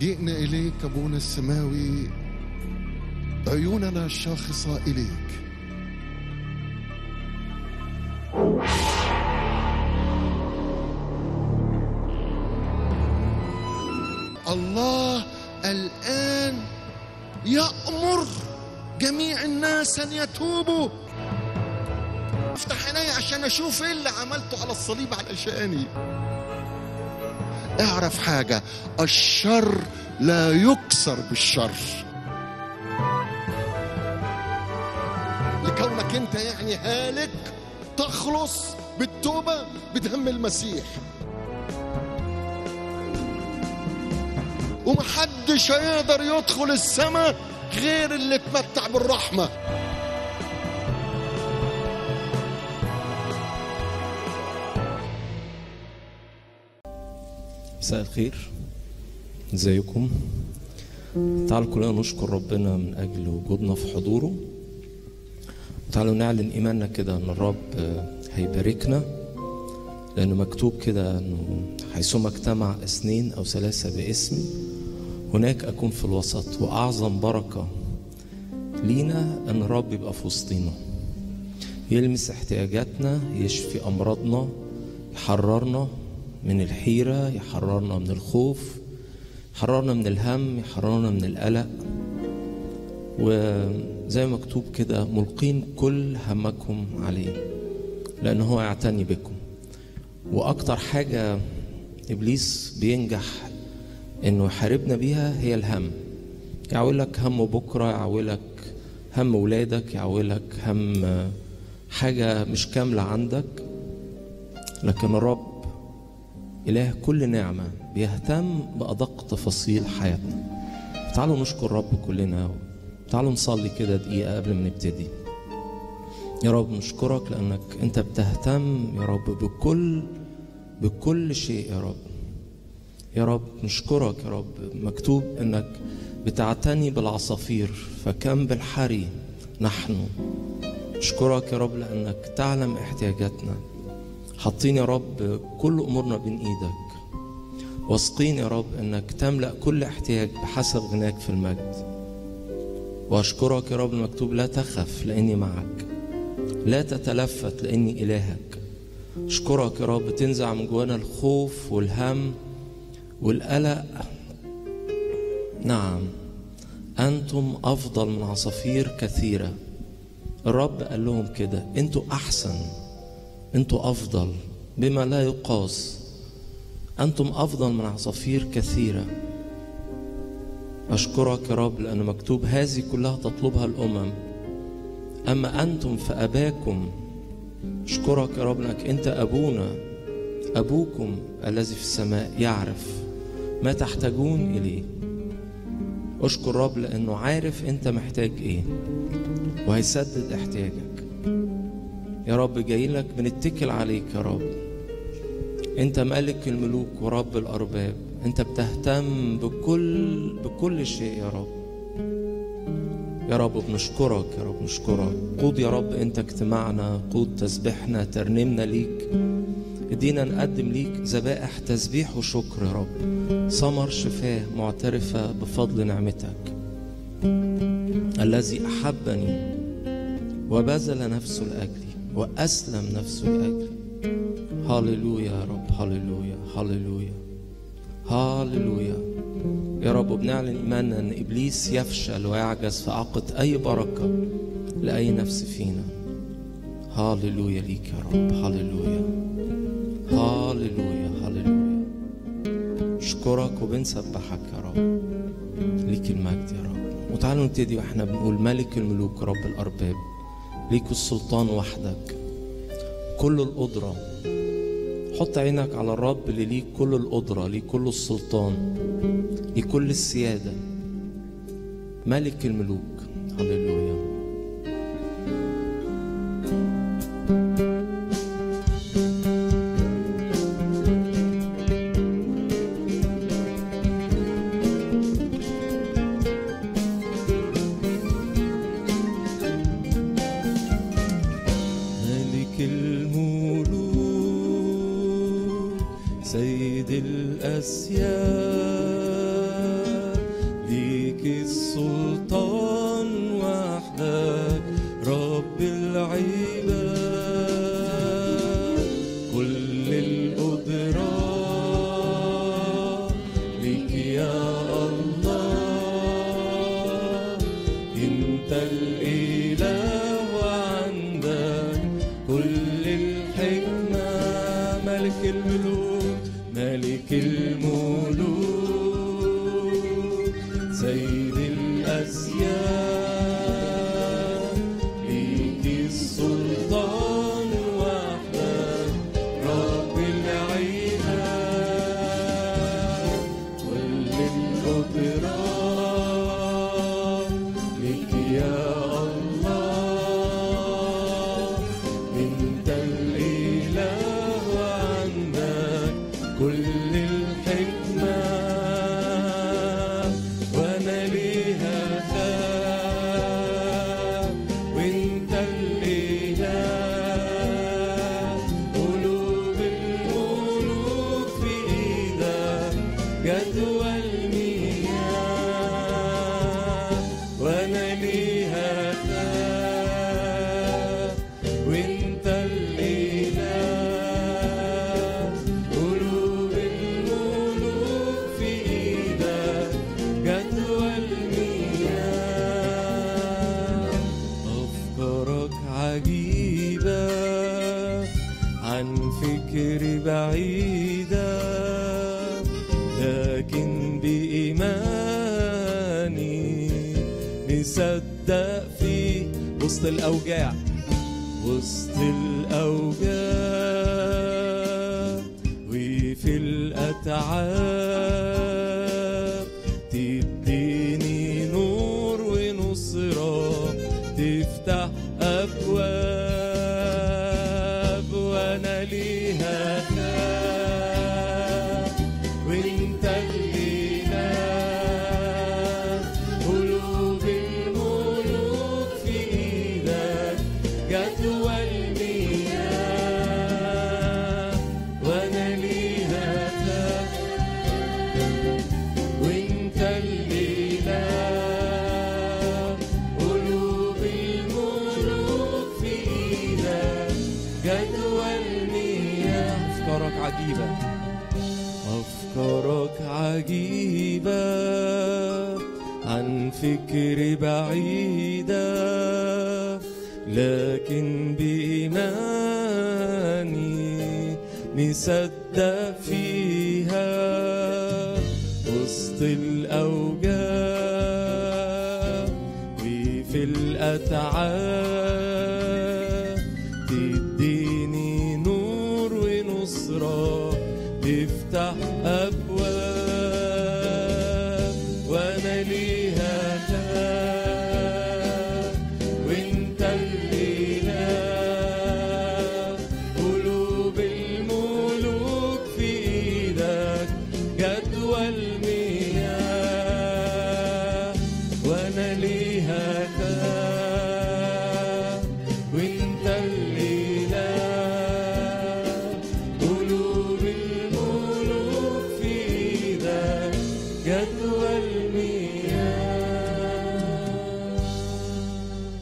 جئنا إليك أبونا السماوي عيوننا شاخصة إليك الله الآن يأمر جميع الناس أن يتوبوا افتح عيني عشان أشوف إيه اللي عملته على الصليب علشاني اعرف حاجة الشر لا يكسر بالشر لكونك انت يعني هالك تخلص بالتوبة بدم المسيح ومحدش هيقدر يدخل السماء غير اللي اتمتع بالرحمة مساء الخير ازيكم تعالوا كلنا نشكر ربنا من اجل وجودنا في حضوره تعالوا نعلن ايماننا كده ان الرب هيباركنا لانه مكتوب كده انه حيثما اجتمع اثنين او ثلاثه باسمي هناك اكون في الوسط واعظم بركه لينا ان الرب يبقى في وسطينا يلمس احتياجاتنا يشفي امراضنا يحررنا من الحيرة يحررنا من الخوف يحررنا من الهم يحررنا من القلق وزي ما مكتوب كده ملقين كل همكم عليه لأنه هو يعتني بكم وأكتر حاجة إبليس بينجح إنه يحاربنا بيها هي الهم يعولك هم بكرة يعولك هم ولادك يعولك هم حاجة مش كاملة عندك لكن الرب إله كل نعمة بيهتم بأدق تفاصيل حياتنا تعالوا نشكر الرب كلنا تعالوا نصلي كده دقيقة قبل ما نبتدي يا رب نشكرك لأنك أنت بتهتم يا رب بكل بكل شيء يا رب يا رب نشكرك يا رب مكتوب أنك بتعتني بالعصافير فكم بالحري نحن نشكرك يا رب لأنك تعلم احتياجاتنا حاطين يا رب كل امورنا بين ايدك واثقين يا رب انك تملا كل احتياج بحسب غناك في المجد واشكرك يا رب المكتوب لا تخف لاني معك لا تتلفت لاني الهك اشكرك يا رب تنزع من جوانا الخوف والهم والقلق نعم انتم افضل من عصافير كثيره الرب قال لهم كده انتوا احسن انتوا افضل بما لا يقاس انتم افضل من عصافير كثيره اشكرك يا رب لان مكتوب هذه كلها تطلبها الامم اما انتم فاباكم اشكرك يا رب انك انت ابونا ابوكم الذي في السماء يعرف ما تحتاجون اليه اشكر رب لانه عارف انت محتاج ايه وهيسدد احتياجك يا رب جاي لك بنتكل عليك يا رب انت ملك الملوك ورب الارباب انت بتهتم بكل بكل شيء يا رب يا رب بنشكرك يا رب نشكرك قود يا رب انت اجتماعنا قود تسبيحنا ترنيمنا ليك ادينا نقدم ليك ذبائح تسبيح وشكر يا رب ثمر شفاه معترفة بفضل نعمتك الذي أحبني وبذل نفسه لأجلي وأسلم نفسه لأجلي هللويا يا رب هللويا هللويا هللويا يا رب بنعلن إيماننا أن إبليس يفشل ويعجز في عقد أي بركة لأي نفس فينا هللويا ليك يا رب هللويا هللويا هللويا نشكرك وبنسبحك يا رب ليك المجد يا رب وتعالوا نبتدي واحنا بنقول ملك الملوك رب الأرباب ليك السلطان وحدك كل القدرة حط عينك على الرب اللي ليك كل القدرة ليك كل السلطان ليك كل السيادة ملك الملوك هللويا ملك الملوك سيد الأسياد يا الله انت الاله وعندك كل الحكمه ملك الملوك ملك الملوك سيد الاسياد ليك السلطان وحدك رب العباد كل القدرات لك يا الله انت الاله وعندك كل الحكمه وانا ليها خاف وانت الاله قلوب الملوك في ايدك جدوى المياه وانا ليها خاف وانت الاله قلوب الملوك في ايدك جدوى المياه افكارك عجيبه عن فكر بعيده لكن بإيماني نصدق فيه وسط الأوجاع وسط الأوجاع وفي الأتعاب تديني نور ونصرة تفتح أبواب وأنا ليها خاف وانت الاله قلوب الملوك في ايدك جدوى المياه وانا ليها خاف وانت الاله قلوب الملوك في ايدك جدوى المياه افكارك عجيبه أفكارك عجيبة عن فكر بعيدة لكن بإيماني نصدق فيها وسط الأوجاع وفي الأتعاب تديني نور ونصرة تفتح أبواب وأنا ليها خاف وأنت الإله قلوب الملوك في إيدك جدوى المياه وأنا ليها خاف وأنت الإله قلوب الملوك في إيدك جدوى المياه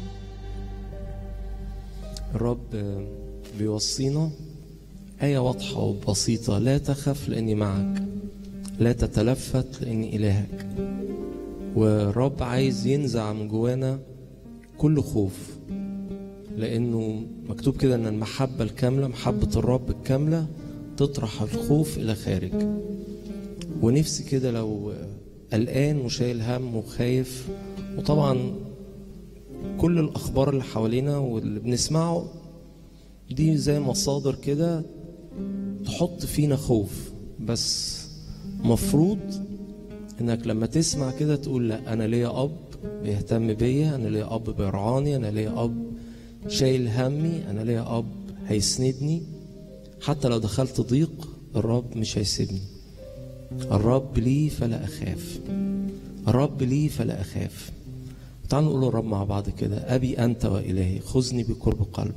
الرب بيوصينا آية واضحة وبسيطة لا تخف لأني معك لا تتلفت لأني إلهك والرب عايز ينزع من جوانا كل خوف لأنه مكتوب كده أن المحبة الكاملة محبة الرب الكاملة تطرح الخوف إلى خارج ونفسي كده لو قلقان وشايل هم وخايف وطبعا كل الأخبار اللي حوالينا واللي بنسمعه دي زي مصادر كده تحط فينا خوف بس مفروض انك لما تسمع كده تقول لا انا ليا اب بيهتم بيا انا ليا اب بيرعاني انا ليا اب شايل همي انا ليا اب هيسندني حتى لو دخلت ضيق الرب مش هيسيبني الرب لي فلا اخاف الرب لي فلا اخاف تعالوا نقول للرب مع بعض كده ابي انت والهي خذني بقرب قلبك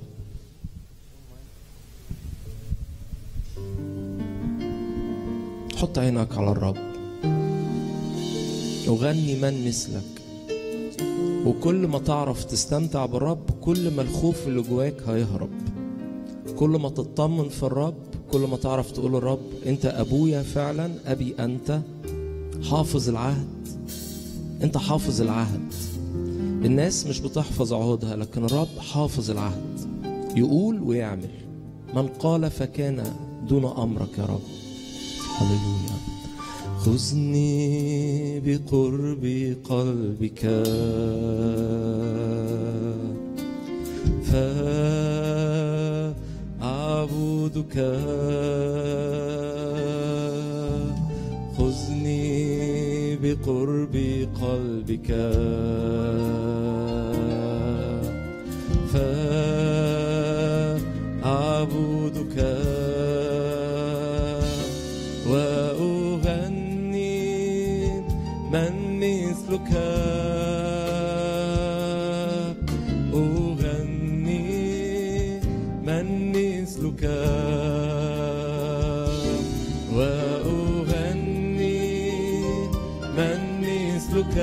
حط عينك على الرب وغني من مثلك وكل ما تعرف تستمتع بالرب كل ما الخوف اللي جواك هيهرب كل ما تطمن في الرب كل ما تعرف تقول الرب انت ابويا فعلا ابي انت حافظ العهد انت حافظ العهد الناس مش بتحفظ عهودها لكن الرب حافظ العهد يقول ويعمل من قال فكان دون امرك يا رب هللويا خذني بقرب قلبك فأعبدك خذني بقرب قلبك فأعبدك وأغني من مثلك أغني من مثلك وأغني من مثلك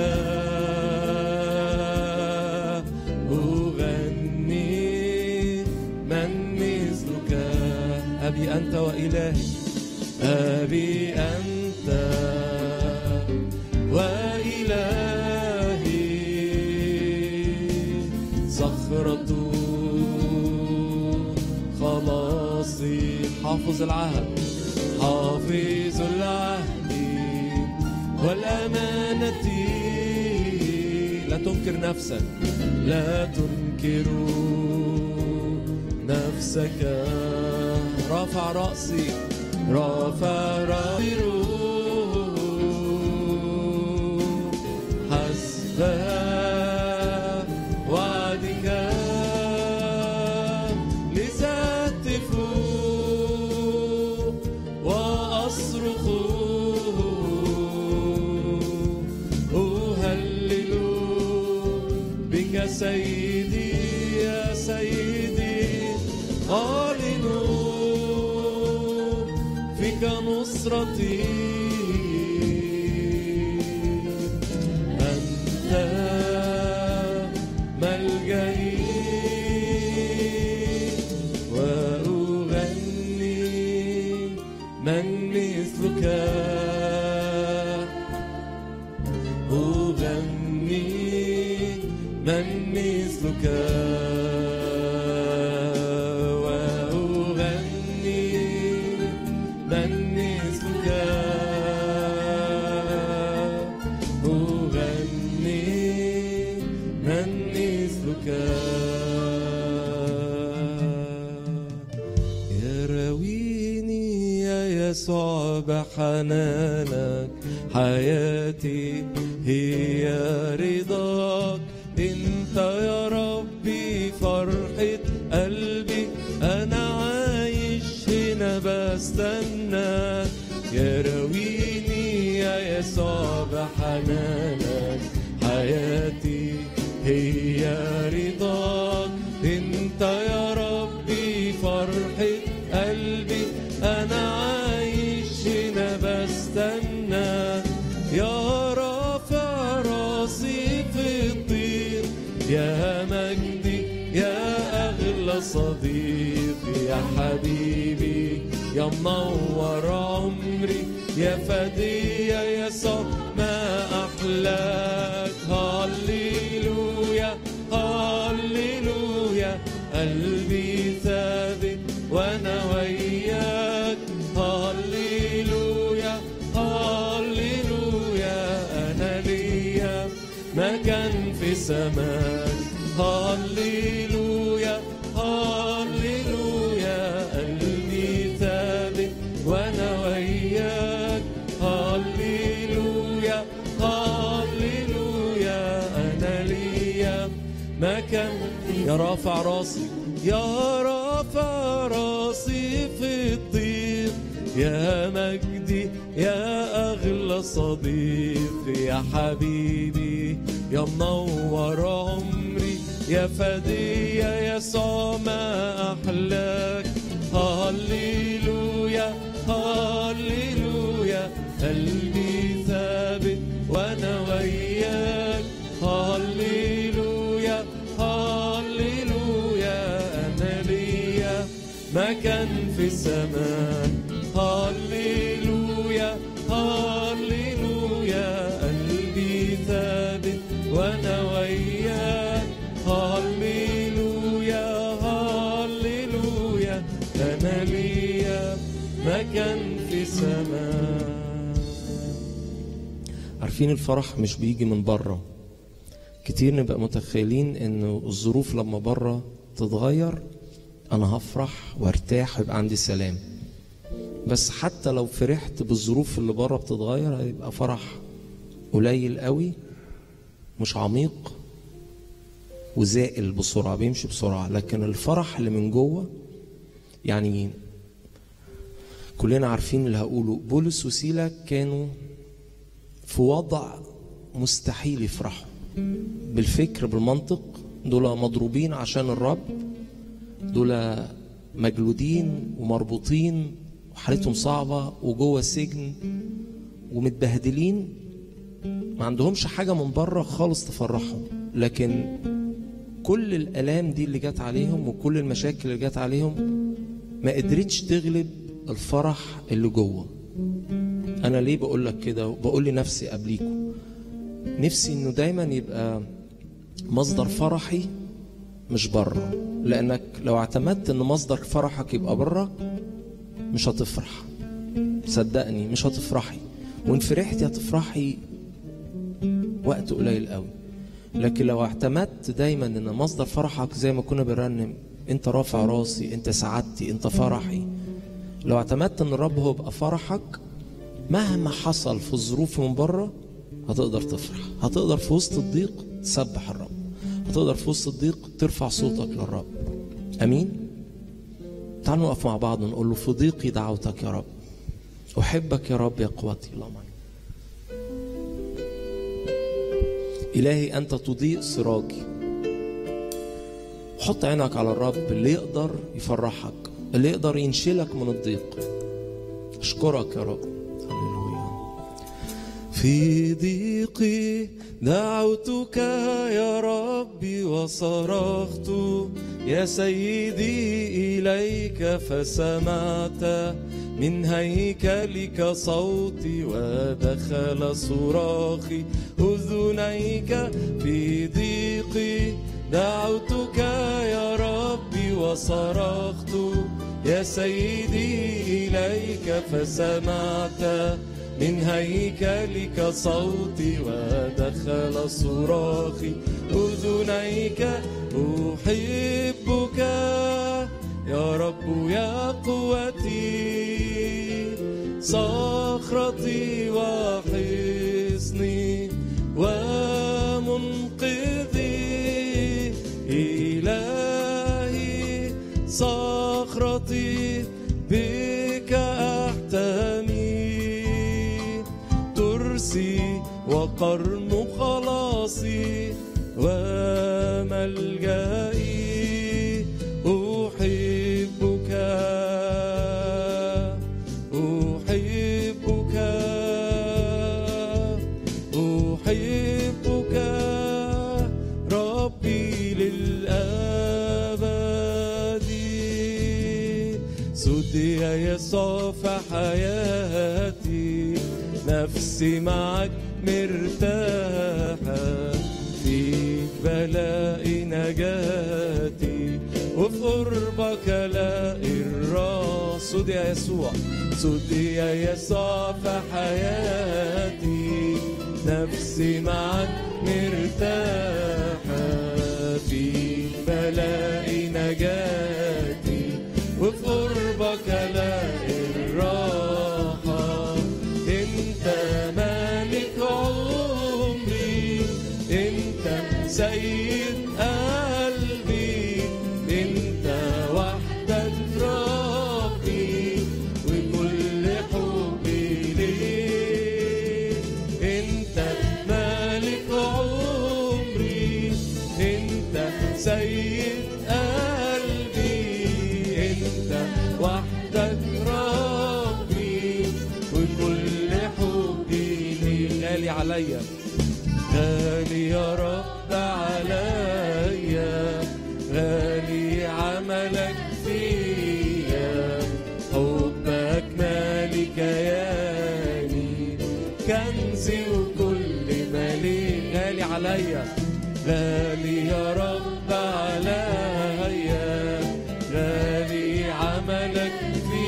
أغني من مثلك أبي أنت وإلهي أبي أنت وإلهي صخرة خلاصي حافظ العهد حافظ العهد والأمانة لا تنكر نفسك لا تنكر نفسك رافع رأسي رافع رأسي حسب وعدك لذات فوق وأصرخ أهلل بك سيدي يا سيدي أعلن فيك نصرتي أنت ملجئي وأغني من مثلك أغني من مثلك وأغني من مثلك أغني من مثلك يرويني يا يسوع بحنانك حياتي هي رضاك انت يا ربي فرحة قلبي انا عايش هنا بستنى يرويني يا يسوع بحنانك حياتي هي رضاك انت يا ربي فرحة قلبي انا عايش هنا بستنى يا رافع راسي في الطير يا مجدي يا اغلى صديق يا حبيبي يا منور عمري يا فدي يا يسوع ما احلاك هللويا هللويا قلبي ثابت وانا وياك هللويا هللويا انا ليا مكان في سماك هللويا هللويا قلبي ثابت وانا وياك هللويا هللويا انا ليا مكان يا رافع راسي يا رافع راسي في الضيق يا مجدي يا أغلى صديق يا حبيبي يا منور عمري يا فدي يا يسوع ما أحلاك هللويا هللويا قلبي ثابت وأنا وياك هللويا هللويا أنا ليا مكان في السماء هللويا هللويا عارفين الفرح مش بيجي من بره كتير نبقى متخيلين انه الظروف لما بره تتغير انا هفرح وارتاح ويبقى عندي سلام بس حتى لو فرحت بالظروف اللي بره بتتغير هيبقى فرح قليل قوي مش عميق وزائل بسرعة بيمشي بسرعة لكن الفرح اللي من جوه يعني كلنا عارفين اللي هقوله بولس وسيلا كانوا في وضع مستحيل يفرحوا بالفكر بالمنطق دول مضروبين عشان الرب دول مجلودين ومربوطين وحالتهم صعبة وجوه السجن ومتبهدلين ما عندهمش حاجة من بره خالص تفرحهم لكن كل الآلام دي اللي جت عليهم وكل المشاكل اللي جت عليهم ما قدرتش تغلب الفرح اللي جوه أنا ليه بقول لك كده وبقول لنفسي قبليكم نفسي إنه دايما يبقى مصدر فرحي مش بره لأنك لو اعتمدت إن مصدر فرحك يبقى بره مش هتفرح صدقني مش هتفرحي وإن فرحتي هتفرحي وقت قليل قوي لكن لو اعتمدت دايما ان مصدر فرحك زي ما كنا بنرنم انت رافع راسي انت سعادتي انت فرحي لو اعتمدت ان الرب هو يبقى فرحك مهما حصل في الظروف من بره هتقدر تفرح هتقدر في وسط الضيق تسبح الرب هتقدر في وسط الضيق ترفع صوتك للرب امين تعالوا نقف مع بعض ونقول له في ضيقي دعوتك يا رب احبك يا رب يا قوتي اللهم آمين. إلهي أنت تضيء سراجي حط عينك على الرب اللي يقدر يفرحك اللي يقدر ينشلك من الضيق أشكرك يا رب هللويا في ضيقي دعوتك يا ربي وصرخت يا سيدي إليك فسمعت من هيكلك صوتي ودخل صراخي أذنيك في ضيقي دعوتك يا ربي وصرخت يا سيدي إليك فسمعت من هيكلك صوتي ودخل صراخي أذنيك أحبك يا رب يا قوتي صخرتي وحصني ومنقذي إلهي صخرتي بك أحتمي ترسي وقرن خلاصي وملجئي أحبك أحبك أحبك ربي للأبد سدي يا يسوع في حياتي نفسي معك مرتاحة فيك بلاقي نجاتي وفي قربك الاقي الراس سود يا يسوع سود يا يسوع في حياتي نفسي معك مرتاحة فيك بلاقي نجاتي وفي قربك الاقي الراحة انت مالك عمري انت سيد قلبي انت وحدك ربي وكل حبي ليك انت مالك عمري انت سيد قلبي انت وحدك ربي وكل حبي ليك غالي عليا غالي يا رب عليا غالي عملك فيا حبك مالي كياني كنزي وكل مالي غالي عليا غالي يا رب عليا غالي عملك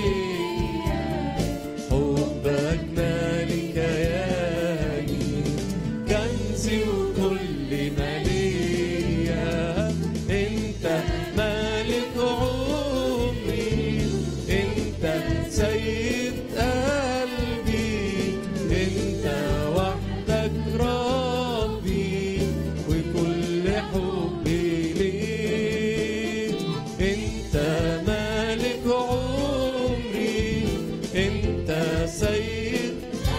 فيا حبك مالي كياني نفسي وكل ما ليا انت مالك عمري انت سيد قلبي انت وحدك ربي وكل حبي ليك انت مالك عمري انت سيد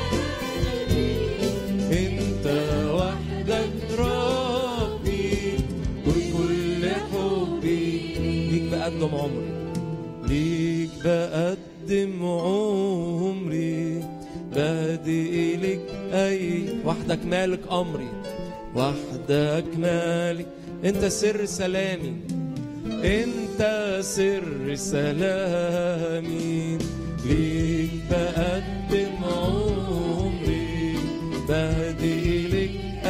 انت وحدك ربي وكل حبي ليك بقدم عمري ليك بقدم عمري بادئ لك اي وحدك مالك امري وحدك مالك انت سر سلامي انت سر سلامي ليك بقدم عمري بهدي لك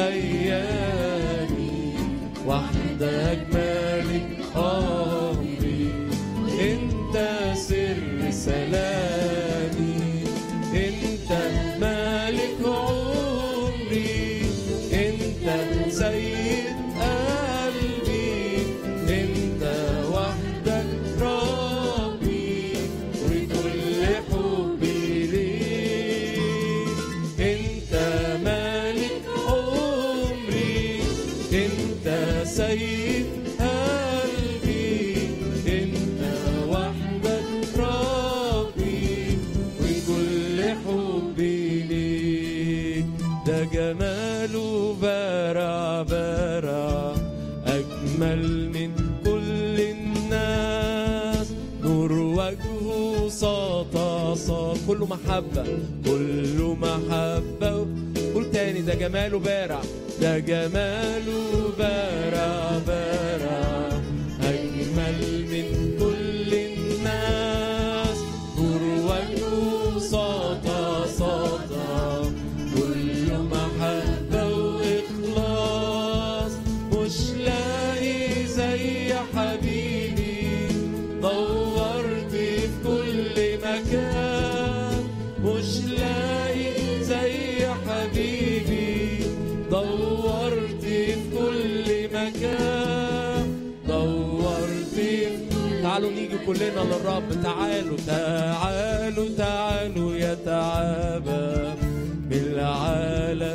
ايامي وحدك مالك امري انت سر سلامي انت مالك عمري انت سيد قلبي انت وحدك ربي وكل حبي ليك انت مالك عمري انت سيد قلبي انت وحدك ربي وكل حبي ليك ده جماله بارع بارع أجمل من كل الناس نور وجهه ساطع ساط كله محبه كله محبة قول تاني ده جماله بارع ده جماله بارع بارع أجمل من كل الناس نور وجهه ساطع ساطع كله محبة وإخلاص مش لاقي زي حبيبي دورت في كل مكان مش لاقي زي حبيبي دورت في كل مكان دورت في تعالوا نيجي كلنا للرب تعالوا تعالوا تعالوا يا تعابى من العالم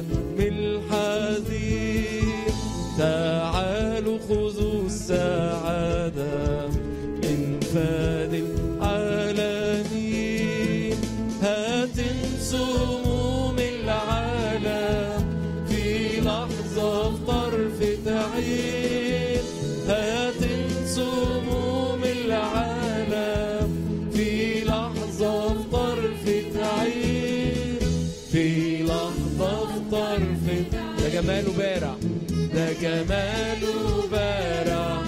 الحزين تعالوا خذوا السعادة من فاد العالمين هتنسوا هموم العالم في لحظة في طرفة عين هتنسوا هموم العالم في لحظة في طرفة عين في لحظة في طرفة ده جماله بارع ده جماله بارع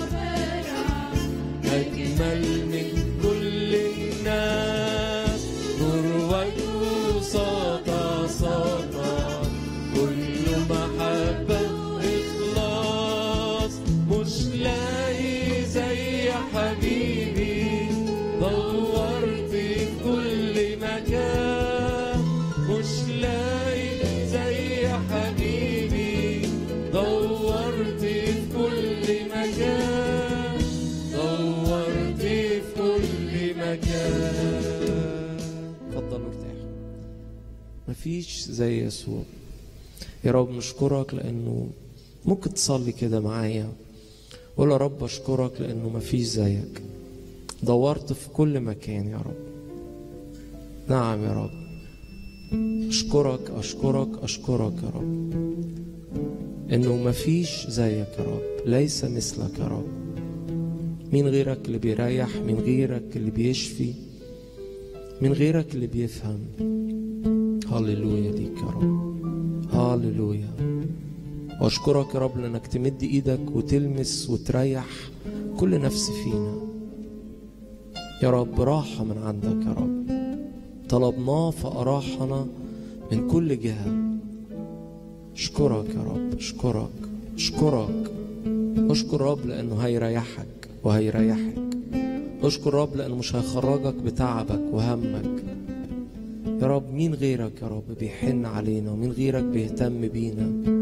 أجمل من كل الناس نور وجهه ساطع ساطع كله محبة وإخلاص مش لاقي زي حبيبي دورت في كل مكان مش لاقي زي حبيبي دورت في كل مكان دورت في كل مكان اتفضل وارتاح مفيش زي يسوع يا رب نشكرك لانه ممكن تصلي كده معايا قول يا رب اشكرك لانه مفيش زيك دورت في كل مكان يا رب نعم يا رب اشكرك اشكرك اشكرك يا رب انه مفيش زيك يا رب ليس مثلك يا رب مين غيرك اللي بيريح مين غيرك اللي بيشفي من غيرك اللي بيفهم هللويا ليك يا رب هللويا واشكرك يا رب لانك تمد ايدك وتلمس وتريح كل نفس فينا يا رب راحة من عندك يا رب طلبناه فأراحنا من كل جهة اشكرك يا رب اشكرك اشكرك اشكر رب لانه هيريحك وهيريحك اشكر رب لانه مش هيخرجك بتعبك وهمك يا رب مين غيرك يا رب بيحن علينا ومين غيرك بيهتم بينا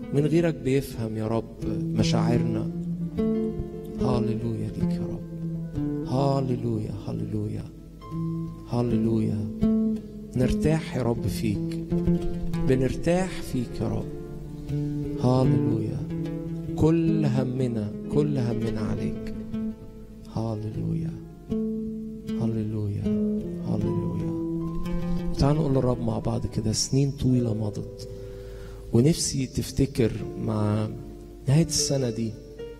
من غيرك بيفهم يا رب مشاعرنا هاليلويا ليك يا رب هاليلويا هاليلويا هاليلويا نرتاح يا رب فيك بنرتاح فيك يا رب هاليلويا كل همنا كل همنا عليك هاليلويا هاليلويا هاليلويا تعالوا نقول للرب مع بعض كده سنين طويلة مضت ونفسي تفتكر مع نهاية السنة دي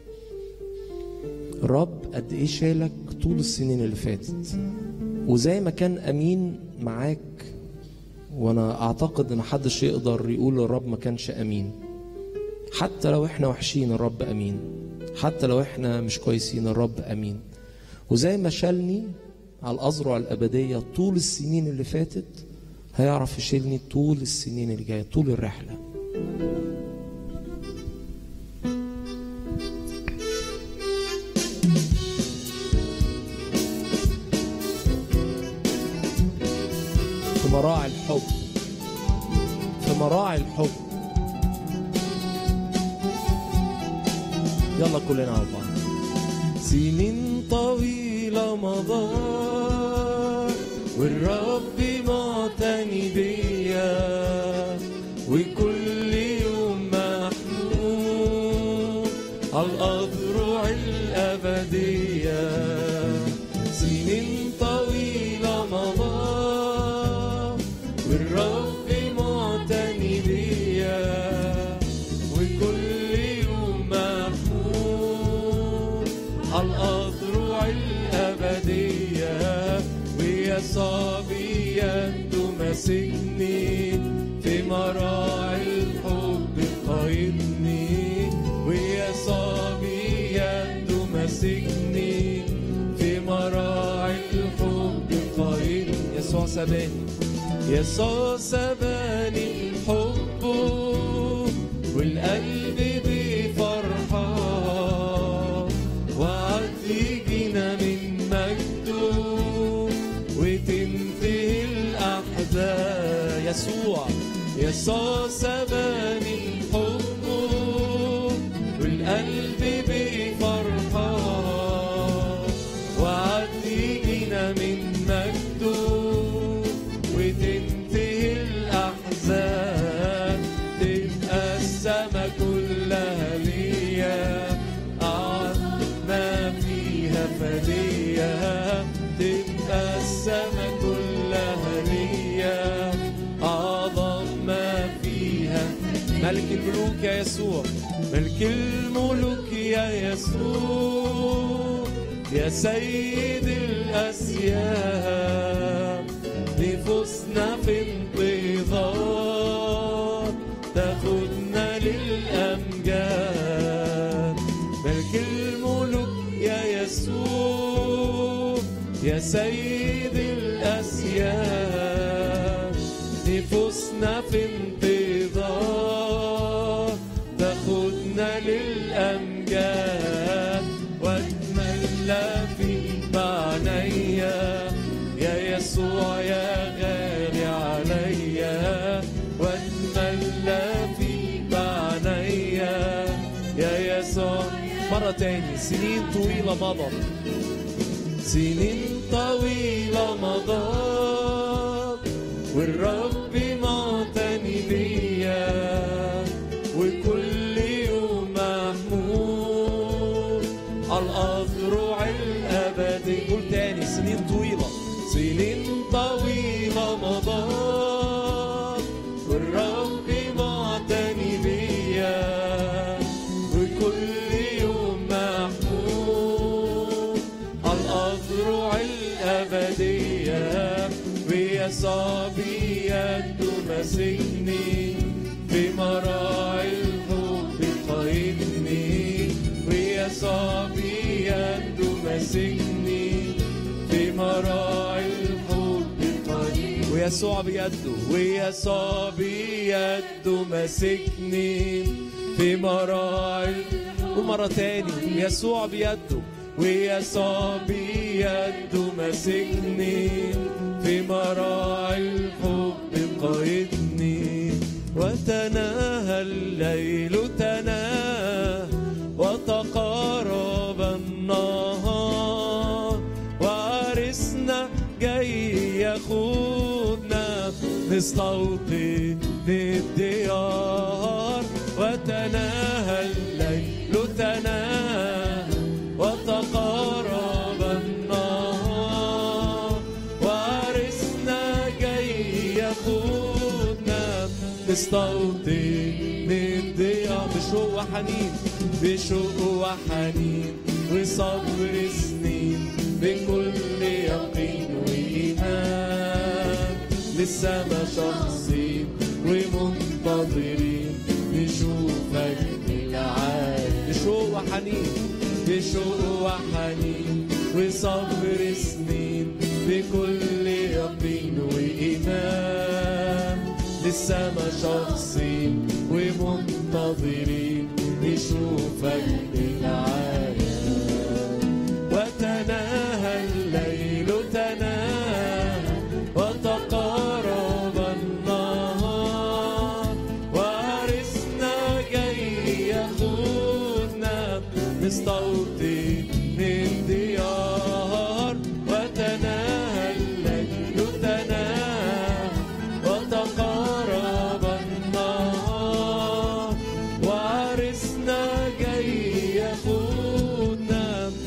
الرب قد ايه شالك طول السنين اللي فاتت وزي ما كان امين معاك وانا اعتقد ان محدش يقدر يقول الرب ما كانش امين حتى لو احنا وحشين الرب امين حتى لو احنا مش كويسين الرب امين وزي ما شالني على الاذرع الابديه طول السنين اللي فاتت هيعرف يشيلني طول السنين اللي جايه طول الرحله في مراعي الحب في مراعي الحب يلا كلنا على بعض سنين طويلة مضت والرب معتني بيا وكل يوم محمود على الأذرع الأبدية سنين طويلة مضت والرب معتني بيا وكل يوم محمود على الأذرع الأبدية ويا صبي يده ماسكني في مراعي الحب قايدني ويا صبي يده ماسكني في مراعي الحب قايدني يسوع سباني يسوع سباني حبه والقلب بفرحة وعد يجينا من مجده وتنتهي الأحزان يسوع يسوع سباني حبه والقلب بفرحة وعد يجينا من مجده وتنتهي الأحزان تبقى السما كلها ليا أعظم ما فيها فدية تبقى السما كلها ليا أعظم ما فيها ملك الملوك يا يسوع ملك الملوك يا يسوع يا سيد الأسياد نفوسنا في انتظار تاخدنا للأمجاد ملك الملوك يا يسوع يا سيد الأسياد نفوسنا في انتظار تاخدنا للأمجاد واتملى في معنيا يا يسوع يا غالي عليا واتملى في معنيا يا يسوع مرة تاني سنين طويلة مضت سنين طويلة مضت والرب معتني بيا وكل يوم محمود على الأذرع الأبدي قول تاني سنين طويلة سنين طويلة مضت والرب معتني بيا وكل يوم محمود على الأذرع الأبدية ويسوع بيده ماسكني في مراعي الحب قايدني ويسوع بيده ماسكني في مراعي الحب قايدني ويسوع بيده ويسوع بيده ماسكني في مراعي ومرة تاني يسوع بيده ويسوع بيده ماسكني في مراعي الحب قايدني وتناهى الليل تناهى وتقارب النهار وعرسنا جاي ياخدنا نستوطن الديار وتناهى الليل تناهى وتقارب النهار وعرسنا جاي ياخدنا نستوطن الديار بشوق وحنين بشوق وحنين وصبر سنين بكل يقين وإيمان للسما شخصين ومنتظرين نشوفك بالعالم بشوق وحنين بشوق وحنين وصبر سنين بكل يقين وإيمان للسما شخصين ومنتظرين نشوفك بالعالم وتناهى الليل تناهى وتقارب النهار وعرسنا جاي ياخدنا نستوطن الديار وتناهى الليل تناهى وتقارب النهار وعرسنا جاي ياخدنا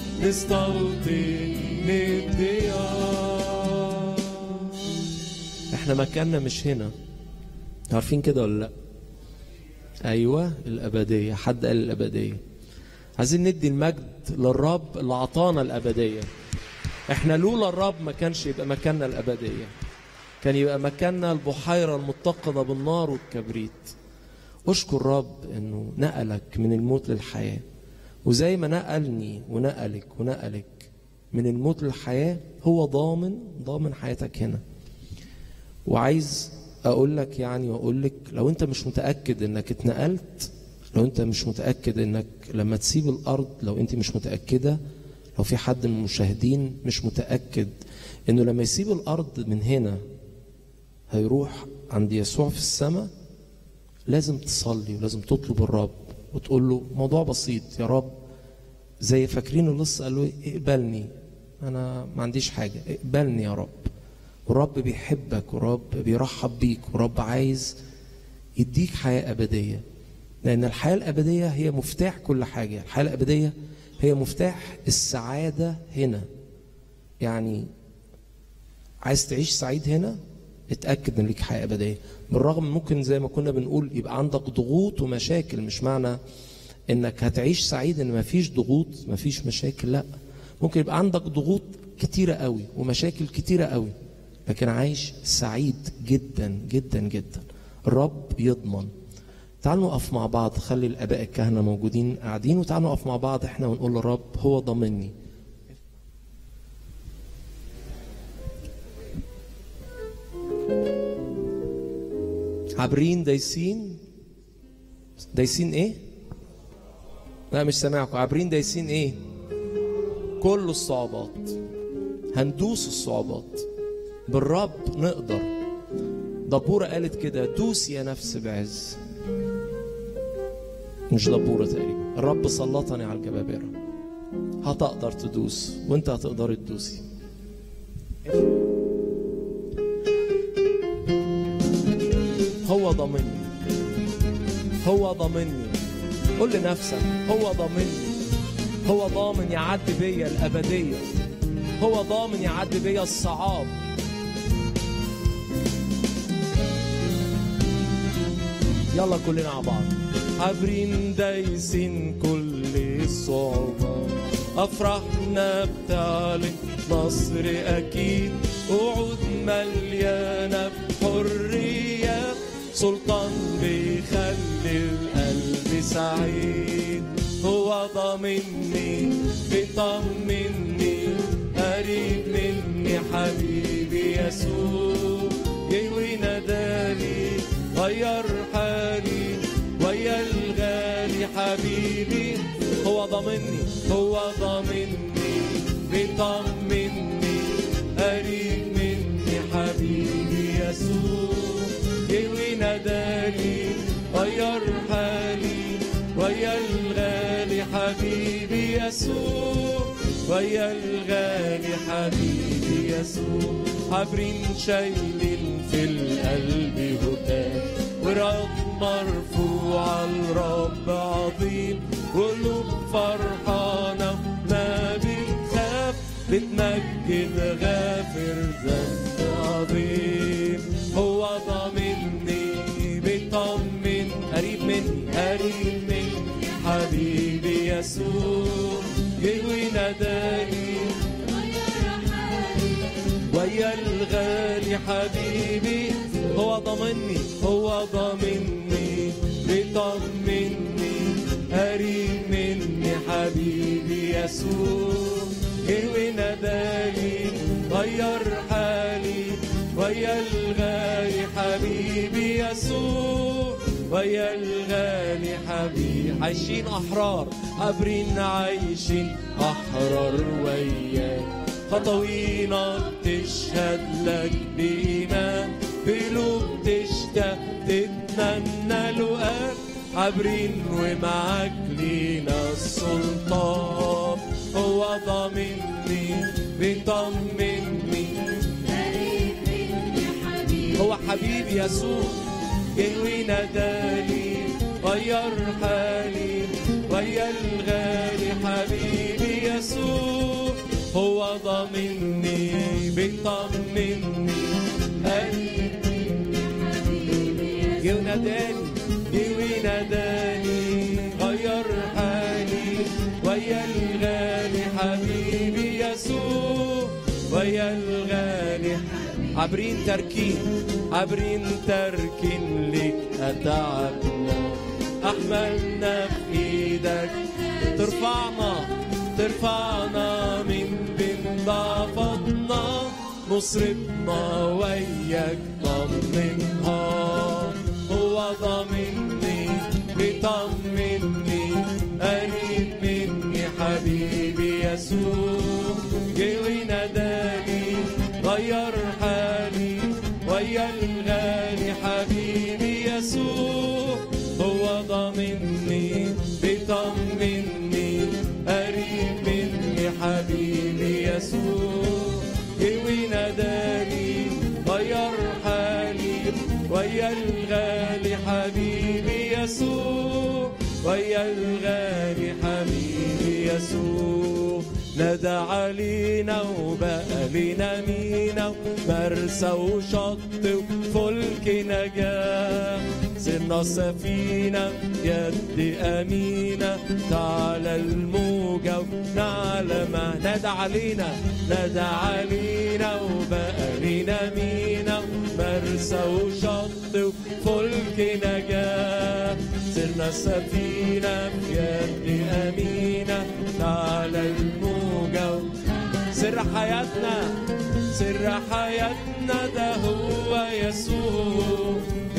نستوطن الديار احنا مكاننا مش هنا عارفين كده ولا لا ايوه الابديه حد قال الابديه عايزين ندي المجد للرب اللي عطانا الابديه احنا لولا الرب ما كانش يبقى مكاننا الابديه كان يبقى مكاننا البحيره المتقده بالنار والكبريت اشكر رب انه نقلك من الموت للحياه وزي ما نقلني ونقلك ونقلك من الموت للحياه هو ضامن ضامن حياتك هنا وعايز اقول لك يعني واقول لك لو انت مش متاكد انك اتنقلت لو انت مش متاكد انك لما تسيب الارض لو انت مش متاكده لو في حد من المشاهدين مش متاكد انه لما يسيب الارض من هنا هيروح عند يسوع في السماء لازم تصلي ولازم تطلب الرب وتقول له موضوع بسيط يا رب زي فاكرين اللص قال له إيه؟ اقبلني انا ما عنديش حاجه اقبلني يا رب والرب بيحبك ورب بيرحب بيك ورب عايز يديك حياة أبدية لأن الحياة الأبدية هي مفتاح كل حاجة الحياة الأبدية هي مفتاح السعادة هنا يعني عايز تعيش سعيد هنا اتأكد ان ليك حياة أبدية بالرغم ممكن زي ما كنا بنقول يبقى عندك ضغوط ومشاكل مش معنى انك هتعيش سعيد ان مفيش ضغوط مفيش مشاكل لا ممكن يبقى عندك ضغوط كتيرة قوي ومشاكل كتيرة قوي لكن عايش سعيد جدا جدا جدا الرب يضمن تعالوا نقف مع بعض خلي الاباء الكهنه موجودين قاعدين وتعالوا نقف مع بعض احنا ونقول للرب هو ضامني عابرين دايسين دايسين ايه لا مش سامعكم عابرين دايسين ايه كل الصعوبات هندوس الصعوبات بالرب نقدر دبورة قالت كده دوس يا نفس بعز مش دبورة تقريبا الرب سلطني على الجبابرة هتقدر تدوس وانت هتقدر تدوسي هو ضامني هو ضامني قول لنفسك هو ضامني هو ضامن يعدي بيا الأبدية هو ضامن يعدي بيا الصعاب يلا كلنا مع بعض عابرين دايسين كل الصعوبات أفرحنا بتعلن نصر أكيد وعود مليانة بحرية سلطان بيخلي القلب سعيد هو ضامني بيطمني قريب مني حبيبي يسوع جاي وناداني غير حالي ويا الغالي حبيبي هو ضامني هو ضامني بيطمني قريب مني حبيبي يسوع جاي ناداني غير حالي ويا الغالي حبيبي يسوع ويا الغالي حبيبي يسوع حبرين شايلين في القلب هتاف ورب مرفوع الرب عظيم قلوب فرحانة ما بتخاف بتمجد غافر ذنب عظيم هو ضامني بيطمن قريب مني قريب مني حبيبي يسوع جه وناداني ويا الغالي حبيبي هو ضامني هو ضامني بيطمني قريب مني حبيبي يسوع جه وناداني غير حالي ويا الغالي حبيبي يسوع ويا الغالي حبيبي عايشين احرار قابرين عايشين احرار وياك خطوينا بتشهد لك بإيمان قلوب تشتاق تتمنى لقاك عابرين ومعاك لينا السلطان هو ضامني بيطمني هو حبيبي يسوع جه وناداني غير حالي ويا الغالي حبيبي يسوع هو ضامني بيطمني قلبي جه وناداني جه وناداني غير حالي ويا الغالي حبيبي يسوع ويا الغالي عابرين تركين عابرين تركين لك أتعبنا أحملنا في إيدك ترفعنا ترفعنا من بين ضعفتنا نصرتنا وياك طمنها هو ضامني بيطمني قريب مني حبيبي يسوع جه وناداني غير حالي ويا الغالي حبيبي يسوع هو ضامني بيطمني قريب مني حبيبي يسوع جه وناداني غير حالي ويا الغالي حبيبي يسوع ويا الغالي حبيبي يسوع نادى علينا وبقى لنا مينا مرسى وشط وفلك نجاة صرنا سفينة يد أمينة تعالى الموجة ونعلى ما نادى علينا نادى علينا وبقى لنا مينا مرسى وشط وفلك نجاة صرنا سفينة في يد أمينة تعالى الموجة سر حياتنا سر حياتنا ده هو يسوع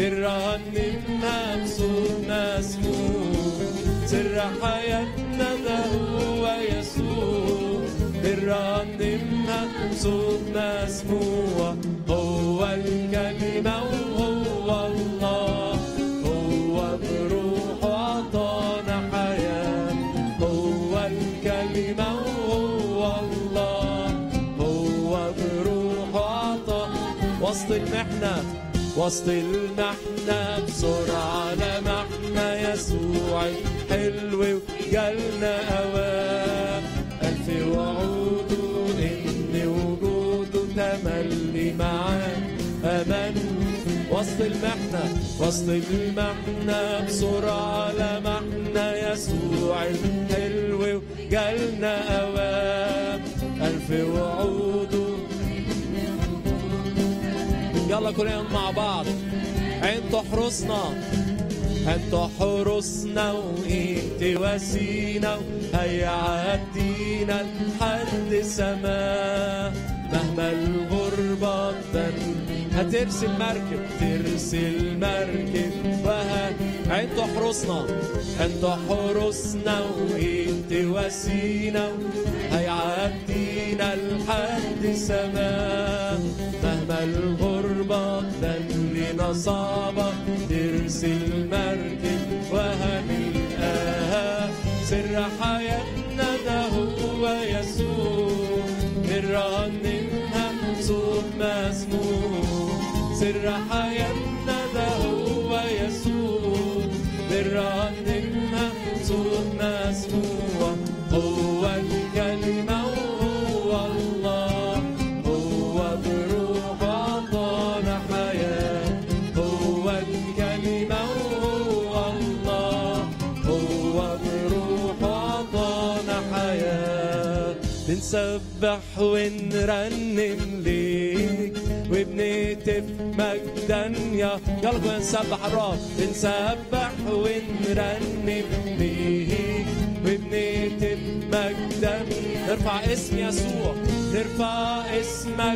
الرنمنا بصوت مسموع سر حياتنا ده هو يسوع الرنمنا بصوت مسموع هو الكلمة وهو الله هو بروحه عطانا حياة هو الكلمة وهو الله هو بروحه عطا وسط المحنة وسط المحنة بسرعة لمحنا يسوع الحلو وجالنا أوام ألف وعوده إن وجوده تملي معاه أمان وسط المحنة وسط المحنة بسرعة لمحنا يسوع الحلو وجالنا أوام ألف وعوده يلا كلنا مع بعض انتوا حرسنا انتوا حرسنا وانت وسينا هيعدينا لحد سما مهما الغربة تبان هترسل مركب ترسل مركب وها انتوا حرسنا انتوا حرسنا وانت وسينا هيعدينا لحد سما مهما الغربة تبان أصلنا صعبة ترسل مركب وهنلقاها سر حياتنا ده هو يسوع نرنمها صوت مسموع سر حياتنا ده هو يسوع نرنمها صوت مسموع هو الكلمة وهو الله هو بروح أعطانا حياة هو الكلمة وهو الله هو بروح أعطانا حياة بنسبح ونرنم ليك وبنهتف مجدا يا يلا بينا نسبح الرب بنسبح ونرنم ليك وبنهتف مجدا نرفع اسم يسوع نرفع اسمك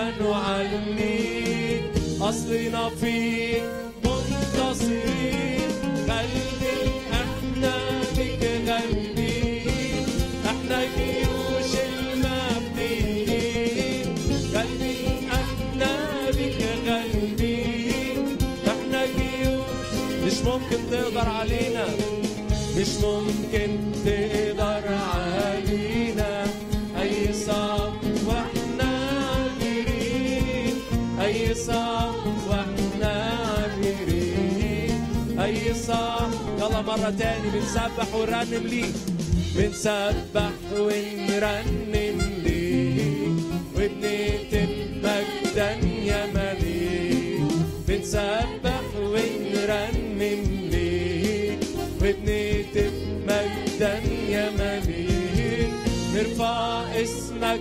ونعليك أصلنا فيك منتصرين قلبي احنا بك غالبين احنا جيوش المبنيين قلبي احنا بك غالبين احنا جيوش مش ممكن تقدر علينا مش ممكن تقدر علينا اي صعب واحنا عابرين اي صعب واحنا عابرين اي صعب يلا مرة تاني بنسبح ونرنم ليك بنسبح ونرنم ليك وبنهتف مجدا يا مليك بنسبح ونرنم ليك وبنهتف مجدا يا مليك نرفع اسمك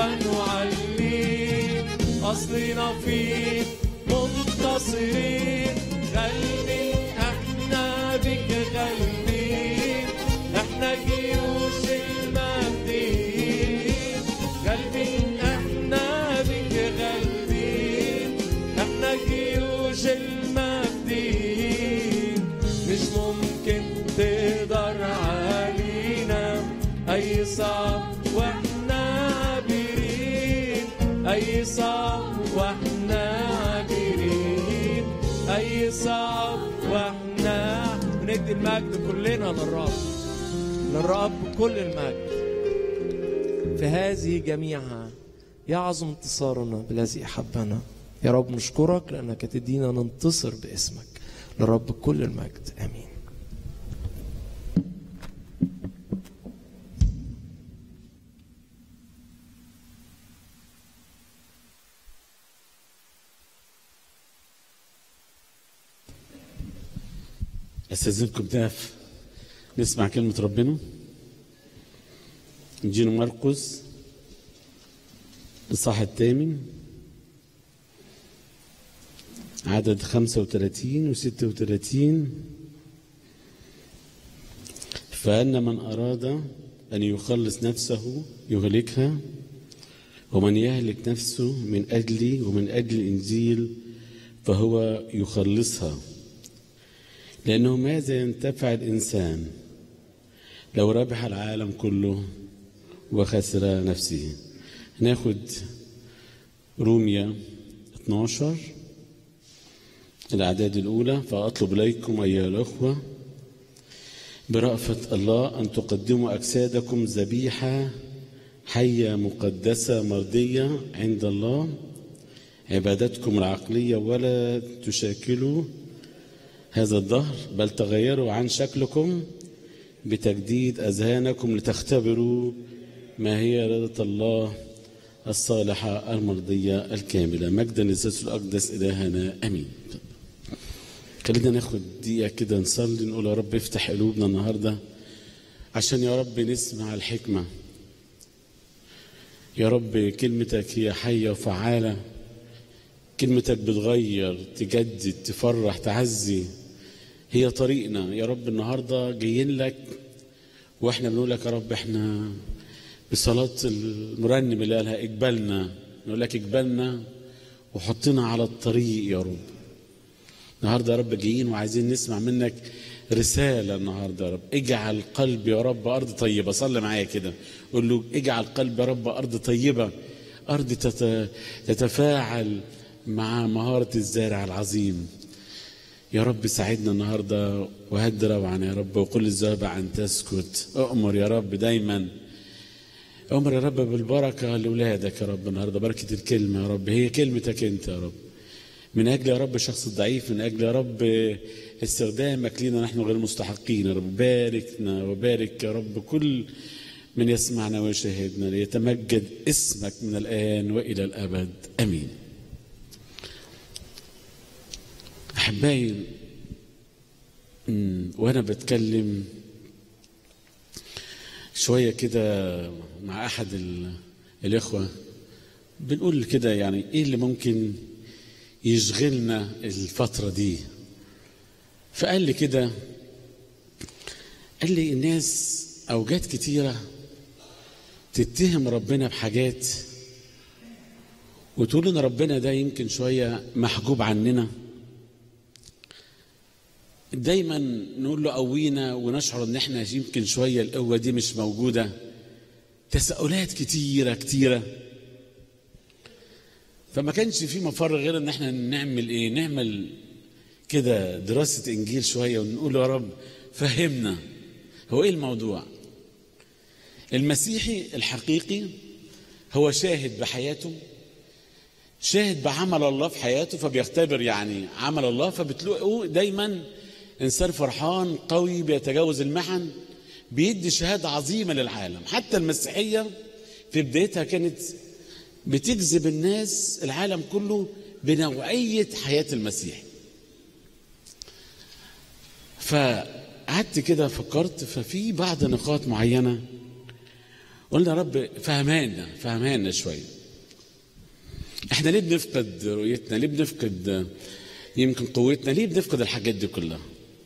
ونعليك أصلنا فيك منتصرين غالبين احنا بك غالبين احنا جيوش المجدين غالبين احنا بك غالبين احنا جيوش المجدين مش ممكن تقدر علينا اي صعب واحنا عابرين اي صعب واحنا عابرين اي صعب واحنا بندي المجد كلنا للرب للرب كل المجد في هذه جميعها يعظم انتصارنا بالذي احبنا يا رب نشكرك لانك تدينا ننتصر باسمك لرب كل المجد امين استاذنكم نقف نسمع كلمة ربنا انجيل مرقس الصح الثامن عدد 35 و 36 فأن من أراد أن يخلص نفسه يهلكها ومن يهلك نفسه من أجلي ومن أجل الإنجيل فهو يخلصها لأنه ماذا ينتفع الإنسان لو ربح العالم كله وخسر نفسه ناخد روميا 12 الأعداد الأولى فأطلب إليكم أيها الأخوة برأفة الله أن تقدموا أجسادكم ذبيحة حية مقدسة مرضية عند الله عبادتكم العقلية ولا تشاكلوا هذا الدهر بل تغيروا عن شكلكم بتجديد أذهانكم لتختبروا ما هي رضا الله الصالحة المرضية الكاملة مجدا للذات الأقدس إلهنا أمين خلينا ناخد دقيقة كده نصلي نقول يا رب افتح قلوبنا النهاردة عشان يا رب نسمع الحكمة يا رب كلمتك هي حية وفعالة كلمتك بتغير تجدد تفرح تعزي هي طريقنا يا رب النهارده جايين لك واحنا بنقول لك يا رب احنا بصلاة المرنم اللي قالها اقبلنا نقول لك اقبلنا وحطنا على الطريق يا رب النهارده يا رب جايين وعايزين نسمع منك رسالة النهارده يا رب اجعل قلبي يا رب أرض طيبة صلي معايا كده قول له اجعل قلبي يا رب أرض طيبة أرض تت- تتفاعل مع مهارة الزارع العظيم يا رب ساعدنا النهاردة وهد روعنا يا رب وقل الزرع أن تسكت أؤمر يا رب دايما أمر يا رب بالبركة لأولادك يا رب النهاردة بركة الكلمة يا رب هي كلمتك أنت يا رب من أجل يا رب الشخص الضعيف من أجل يا رب استخدامك لنا نحن غير مستحقين يا رب باركنا وبارك يا رب كل من يسمعنا ويشاهدنا ليتمجد اسمك من الآن وإلى الأبد أمين أحبائي أمم، وأنا بتكلم شوية كده مع أحد ال- الإخوة بنقول كده يعني إيه اللي ممكن يشغلنا الفترة دي فقال لي كده قال لي الناس أوجات كتيرة تتهم ربنا بحاجات وتقول ان ربنا ده يمكن شويه محجوب عننا دايما نقول له قوينا ونشعر ان احنا يمكن شويه القوه دي مش موجوده تساؤلات كتيره كتيره فما كانش في مفر غير ان احنا نعمل ايه نعمل كده دراسه انجيل شويه ونقول يا رب فهمنا هو ايه الموضوع المسيحي الحقيقي هو شاهد بحياته شاهد بعمل الله في حياته فبيختبر يعني عمل الله فبتلاقوا دايما انسان فرحان قوي بيتجاوز المحن بيدي شهاده عظيمه للعالم حتى المسيحيه في بدايتها كانت بتجذب الناس العالم كله بنوعيه حياه المسيح فقعدت كده فكرت ففي بعض نقاط معينه قلنا يا رب فهمانا فهمانا شويه احنا ليه بنفقد رؤيتنا ليه بنفقد يمكن قوتنا ليه بنفقد الحاجات دي كلها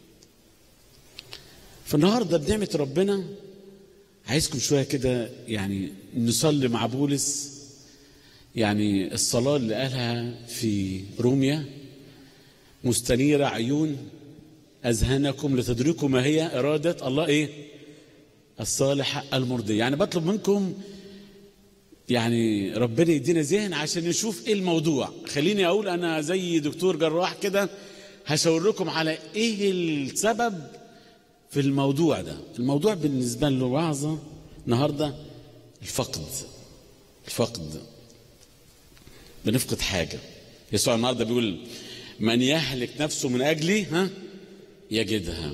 فالنهارده بنعمه ربنا عايزكم شويه كده يعني نصلي مع بولس يعني الصلاه اللي قالها في روميا مستنيره عيون اذهانكم لتدركوا ما هي اراده الله ايه الصالحه المرضيه يعني بطلب منكم يعني ربنا يدينا ذهن عشان نشوف ايه الموضوع خليني اقول انا زي دكتور جراح كده هشاور لكم على ايه السبب في الموضوع ده الموضوع بالنسبه له وعظه النهارده الفقد الفقد بنفقد حاجه يسوع النهارده بيقول من يهلك نفسه من اجلي ها يجدها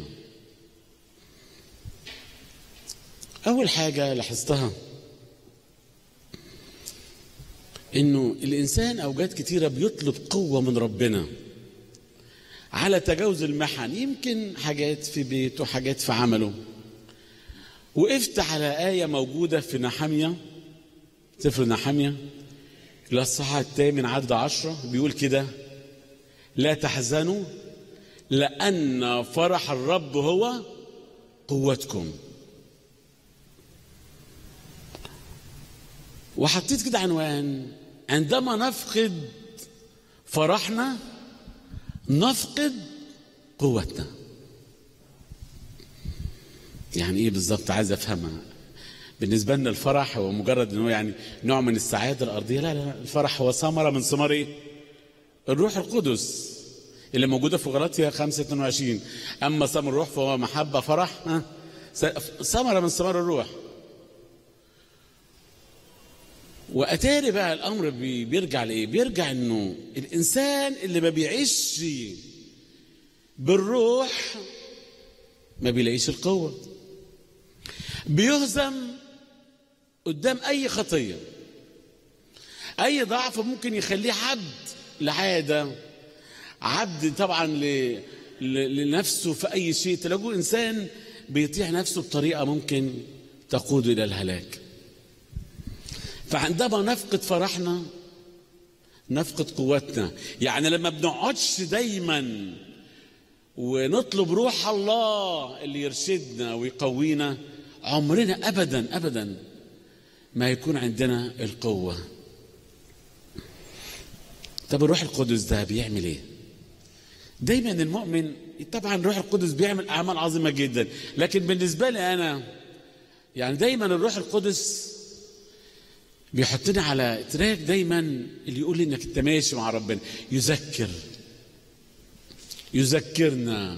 اول حاجه لاحظتها انه الانسان اوجات كتيره بيطلب قوه من ربنا على تجاوز المحن يمكن حاجات في بيته حاجات في عمله وقفت على آية موجودة في نحمية سفر نحمية الأصحاح الثامن عدد عشرة بيقول كده لا تحزنوا لأن فرح الرب هو قوتكم وحطيت كده عنوان عندما نفقد فرحنا نفقد قوتنا يعني ايه بالظبط عايز افهمها بالنسبة لنا الفرح هو مجرد انه يعني نوع من السعادة الأرضية لا لا الفرح هو ثمرة من ثمار ايه؟ الروح القدس اللي موجودة في غلاطيا 5 22 أما ثمر الروح فهو محبة فرح ها ثمرة من ثمار الروح واتاري بقى الامر بي- بيرجع لايه بيرجع انه الانسان اللي ما بيعيش بالروح ما بيلاقيش القوه بيهزم قدام اي خطيه اي ضعف ممكن يخليه عبد لعاده عبد طبعا ل... ل... لنفسه في اي شيء تلاقوه انسان بيطيع نفسه بطريقه ممكن تقود الى الهلاك فعندما نفقد فرحنا نفقد قوتنا يعني لما بنقعدش دايما ونطلب روح الله اللي يرشدنا ويقوينا عمرنا ابدا ابدا ما يكون عندنا القوه طب الروح القدس ده بيعمل ايه دايما المؤمن طبعا الروح القدس بيعمل اعمال عظيمه جدا لكن بالنسبه لي انا يعني دايما الروح القدس بيحطني على تراك دايما اللي يقول لي انك انت ماشي مع ربنا يذكر يذكرنا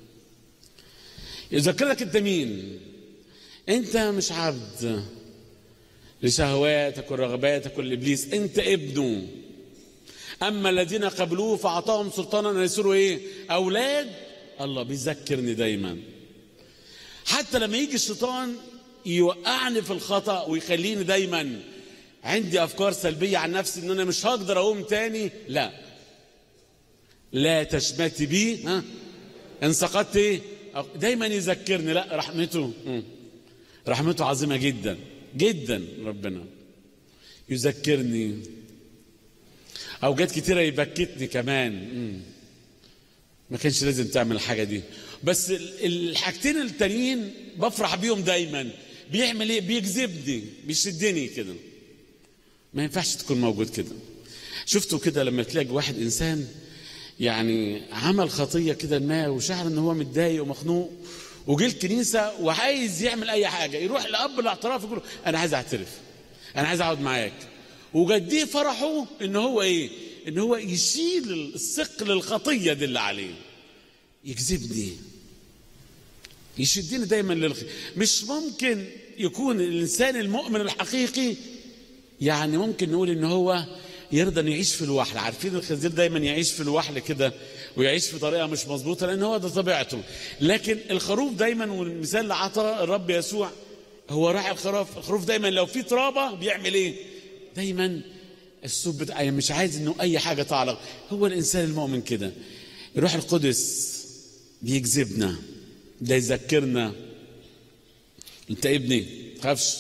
يذكرك انت مين انت مش عبد لشهواتك ورغباتك ولابليس انت ابنه اما الذين قبلوه فاعطاهم سلطانا ان يصيروا ايه اولاد الله بيذكرني دايما حتى لما يجي الشيطان يوقعني في الخطا ويخليني دايما عندي افكار سلبيه عن نفسي ان انا مش هقدر اقوم تاني لا لا تشمتي بي ها ان سقطت ايه دايما يذكرني لا رحمته مم. رحمته عظيمه جدا جدا ربنا يذكرني اوجات كتيره يبكتني كمان مم. ما كانش لازم تعمل الحاجه دي بس ال- الحاجتين التانيين بفرح بيهم دايما بيعمل ايه بيجذبني بيشدني كده ما ينفعش تكون موجود كده شفتوا كده لما تلاقي واحد انسان يعني عمل خطيه كده ما وشعر ان هو متضايق ومخنوق وجه الكنيسه وعايز يعمل اي حاجه يروح لاب الاعتراف يقول له انا عايز اعترف انا عايز اقعد معاك وجديه فرحه ان هو ايه ان هو يشيل الثقل الخطيه دي اللي عليه يجذبني يشدني دايما للخير مش ممكن يكون الانسان المؤمن الحقيقي يعني ممكن نقول ان هو يرضى انه يعيش في الوحل عارفين الخنزير دايما يعيش في الوحل كده ويعيش في طريقه مش مظبوطه لان هو ده طبيعته لكن الخروف دايما والمثال اللي عطاه الرب يسوع هو راعي الخروف الخروف دايما لو في ترابه بيعمل ايه دايما السوب بتاع يعني مش عايز انه اي حاجه تعلق هو الانسان المؤمن كده الروح القدس بيجذبنا ده يذكرنا انت ابني تخافش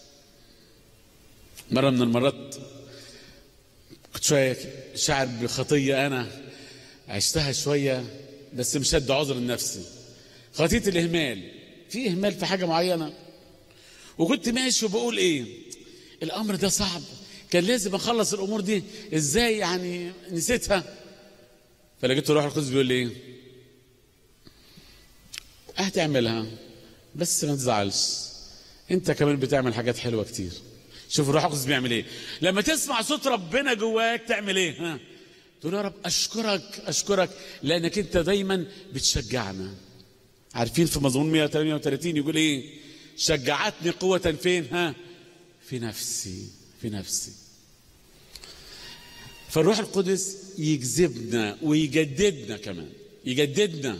مرة من المرات كنت شوية شاعر بخطية أنا عشتها شوية بس مش هدي عذر لنفسي خطية الإهمال في إهمال في حاجة معينة وكنت ماشي وبقول إيه الأمر ده صعب كان لازم أخلص الأمور دي إزاي يعني نسيتها فلقيت الروح القدس بيقول لي إيه هتعملها بس ما تزعلش انت كمان بتعمل حاجات حلوه كتير شوف الروح القدس بيعمل ايه لما تسمع صوت ربنا جواك تعمل ايه ها تقول يا رب اشكرك اشكرك لانك انت دايما بتشجعنا عارفين في مزمور 138 يقول ايه شجعتني قوة فين ها في نفسي في نفسي فالروح القدس يجذبنا ويجددنا كمان يجددنا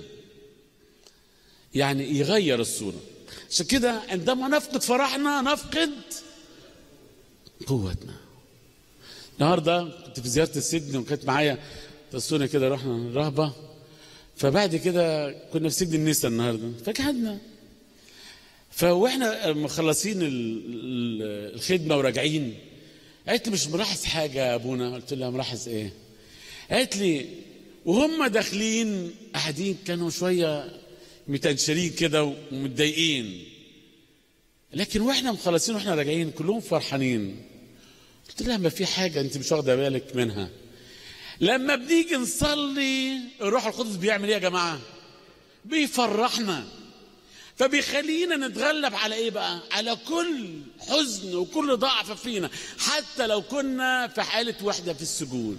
يعني يغير الصورة عشان كده عندما نفقد فرحنا نفقد قوتنا النهارده كنت في زيارة السجن وكانت معايا تصوني كده رحنا الرهبة فبعد كده كنا في سجن النساء النهارده فقعدنا فواحنا مخلصين ال- ال- الخدمة وراجعين قالت لي مش ملاحظ حاجة يا أبونا قلت لها ملاحظ إيه قالت لي وهم داخلين قاعدين كانوا شوية متنشرين كده ومتضايقين لكن واحنا مخلصين واحنا راجعين كلهم فرحانين قلت لها ما في حاجة انت مش واخدة بالك منها لما بنيجي نصلي الروح القدس بيعمل ايه يا جماعة بيفرحنا فبيخلينا نتغلب على ايه بقى على كل حزن وكل ضعف فينا حتى لو كنا في حالة وحدة في السجون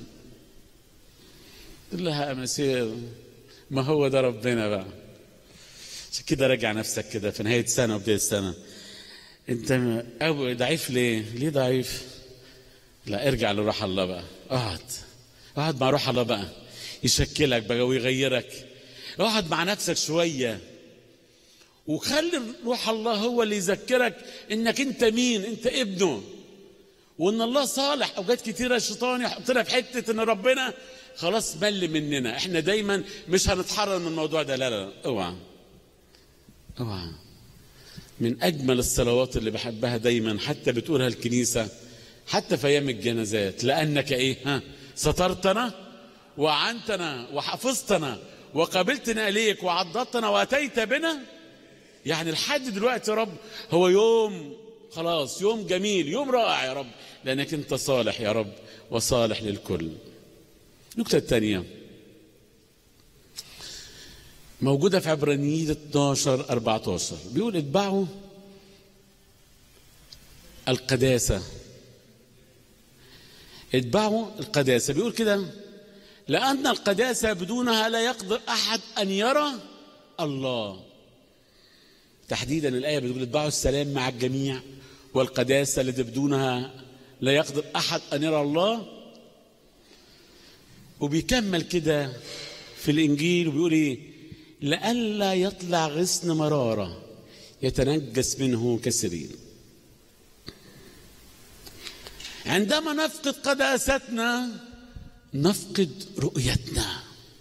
قلت لها يا مسير ما هو ده ربنا بقى عشان كده راجع نفسك كده في نهاية السنة وبداية السنة انت أو ضعيف ليه ليه ضعيف لا ارجع لروح الله بقى اقعد اقعد مع روح الله بقى يشكلك بقى ويغيرك اقعد مع نفسك شويه وخلي روح الله هو اللي يذكرك انك انت مين انت ابنه وان الله صالح اوقات كتيره الشيطان يحطنا في حته ان ربنا خلاص مل مننا احنا دايما مش هنتحرر من الموضوع ده لا لا لا اوعى اوعى من اجمل الصلوات اللي بحبها دايما حتى بتقولها الكنيسه حتى في ايام الجنازات لانك ايه ها سترتنا وعنتنا وحفظتنا وقبلتنا اليك وعضدتنا واتيت بنا يعني لحد دلوقتي يا رب هو يوم خلاص يوم جميل يوم رائع يا رب لانك انت صالح يا رب وصالح للكل النكته الثانيه موجوده في عبرانيين 12 14 بيقول اتبعوا القداسه اتبعوا القداسة بيقول كده لأن القداسة بدونها لا يقدر أحد أن يرى الله تحديدا الآية بتقول اتبعوا السلام مع الجميع والقداسة التي بدونها لا يقدر أحد أن يرى الله وبيكمل كده في الإنجيل وبيقول إيه لئلا يطلع غصن مرارة يتنجس منه كثيرين عندما نفقد قداستنا نفقد رؤيتنا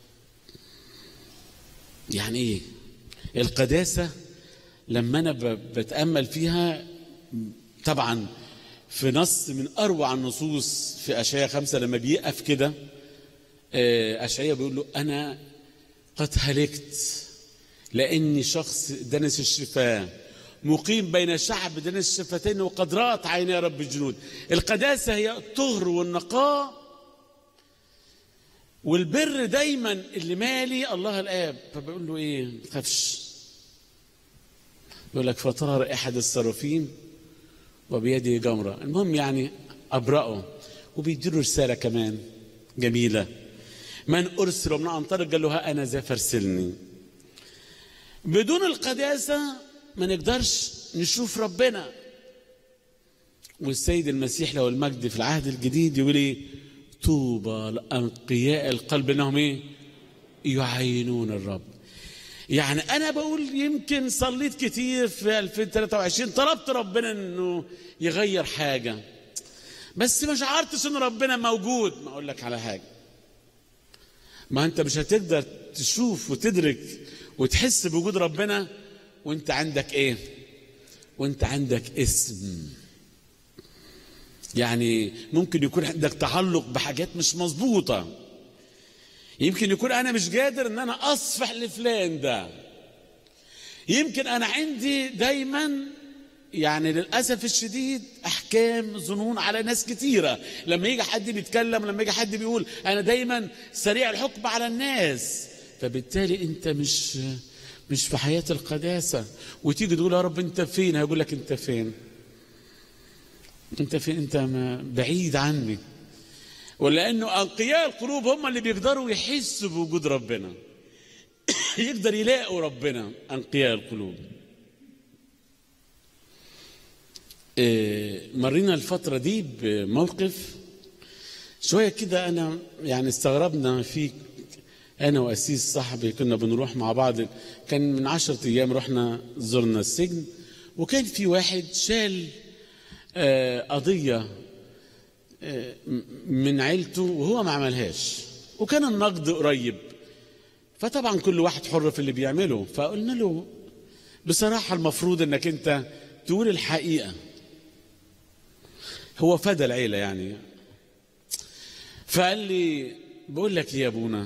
يعني ايه القداسه لما انا ب- بتامل فيها طبعا في نص من اروع النصوص في اشعياء خمسه لما بيقف كده آه، اشعياء بيقول له انا قد هلكت لاني شخص دنس الشفاه مقيم بين شعب دنس الشفتين وقد رات عيني رب الجنود القداسه هي الطهر والنقاء والبر دايما اللي مالي الله الاب فبقول له ايه ما تخافش يقول لك فطار احد الصرافين وبيده جمره المهم يعني ابرأه وبيديله رساله كمان جميله من ارسل ومن انطلق قال له ها انا ذا فارسلني بدون القداسه ما نقدرش نشوف ربنا والسيد المسيح له المجد في العهد الجديد يقول ايه طوبى لانقياء القلب انهم ايه يعينون الرب يعني انا بقول يمكن صليت كتير في 2023 طلبت ربنا انه يغير حاجه بس ما شعرتش ان ربنا موجود ما اقول لك على حاجه ما انت مش هتقدر تشوف وتدرك وتحس بوجود ربنا وانت عندك ايه وانت عندك اسم يعني ممكن يكون عندك تعلق بحاجات مش مظبوطه يمكن يكون انا مش قادر ان انا اصفح لفلان ده يمكن انا عندي دايما يعني للاسف الشديد احكام ظنون على ناس كتيره لما يجي حد بيتكلم لما يجي حد بيقول انا دايما سريع الحكم على الناس فبالتالي انت مش مش في حياه القداسه وتيجي تقول يا رب انت فين هيقول لك انت فين انت فين انت ما بعيد عني ولانه انقياء القلوب هم اللي بيقدروا يحسوا بوجود ربنا يقدر يلاقوا ربنا انقياء القلوب إيه، مرينا الفترة دي بموقف شوية كده أنا يعني استغربنا فيه أنا وأسيس صاحبي كنا بنروح مع بعض كان من عشرة أيام رحنا زرنا السجن وكان في واحد شال آه، قضية آه، م- من عيلته وهو ما عملهاش وكان النقد قريب فطبعا كل واحد حر في اللي بيعمله فقلنا له بصراحة المفروض انك انت تقول الحقيقة هو فدى العيلة يعني فقال لي بقول لك إيه يا ابونا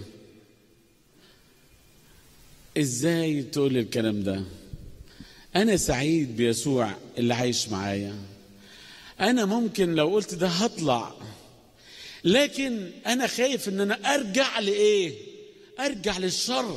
ازاي تقول لي الكلام ده انا سعيد بيسوع اللي عايش معايا انا ممكن لو قلت ده هطلع لكن انا خايف ان انا ارجع لايه ارجع للشر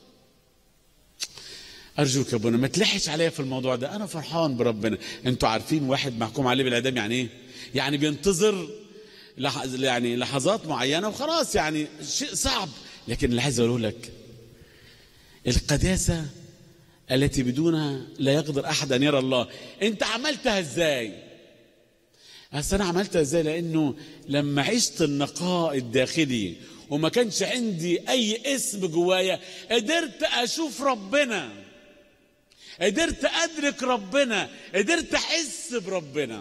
ارجوك يا ابونا ما تلحش عليا في الموضوع ده انا فرحان بربنا انتوا عارفين واحد محكوم عليه بالاعدام يعني ايه يعني بينتظر لح... يعني لحظات معينه وخلاص يعني شيء صعب لكن اللي عايز اقوله لك القداسه التي بدونها لا يقدر احد ان يرى الله انت عملتها ازاي اصل انا عملتها ازاي لانه لما عشت النقاء الداخلي وما كانش عندي اي اسم جوايا قدرت اشوف ربنا قدرت ادرك ربنا قدرت احس بربنا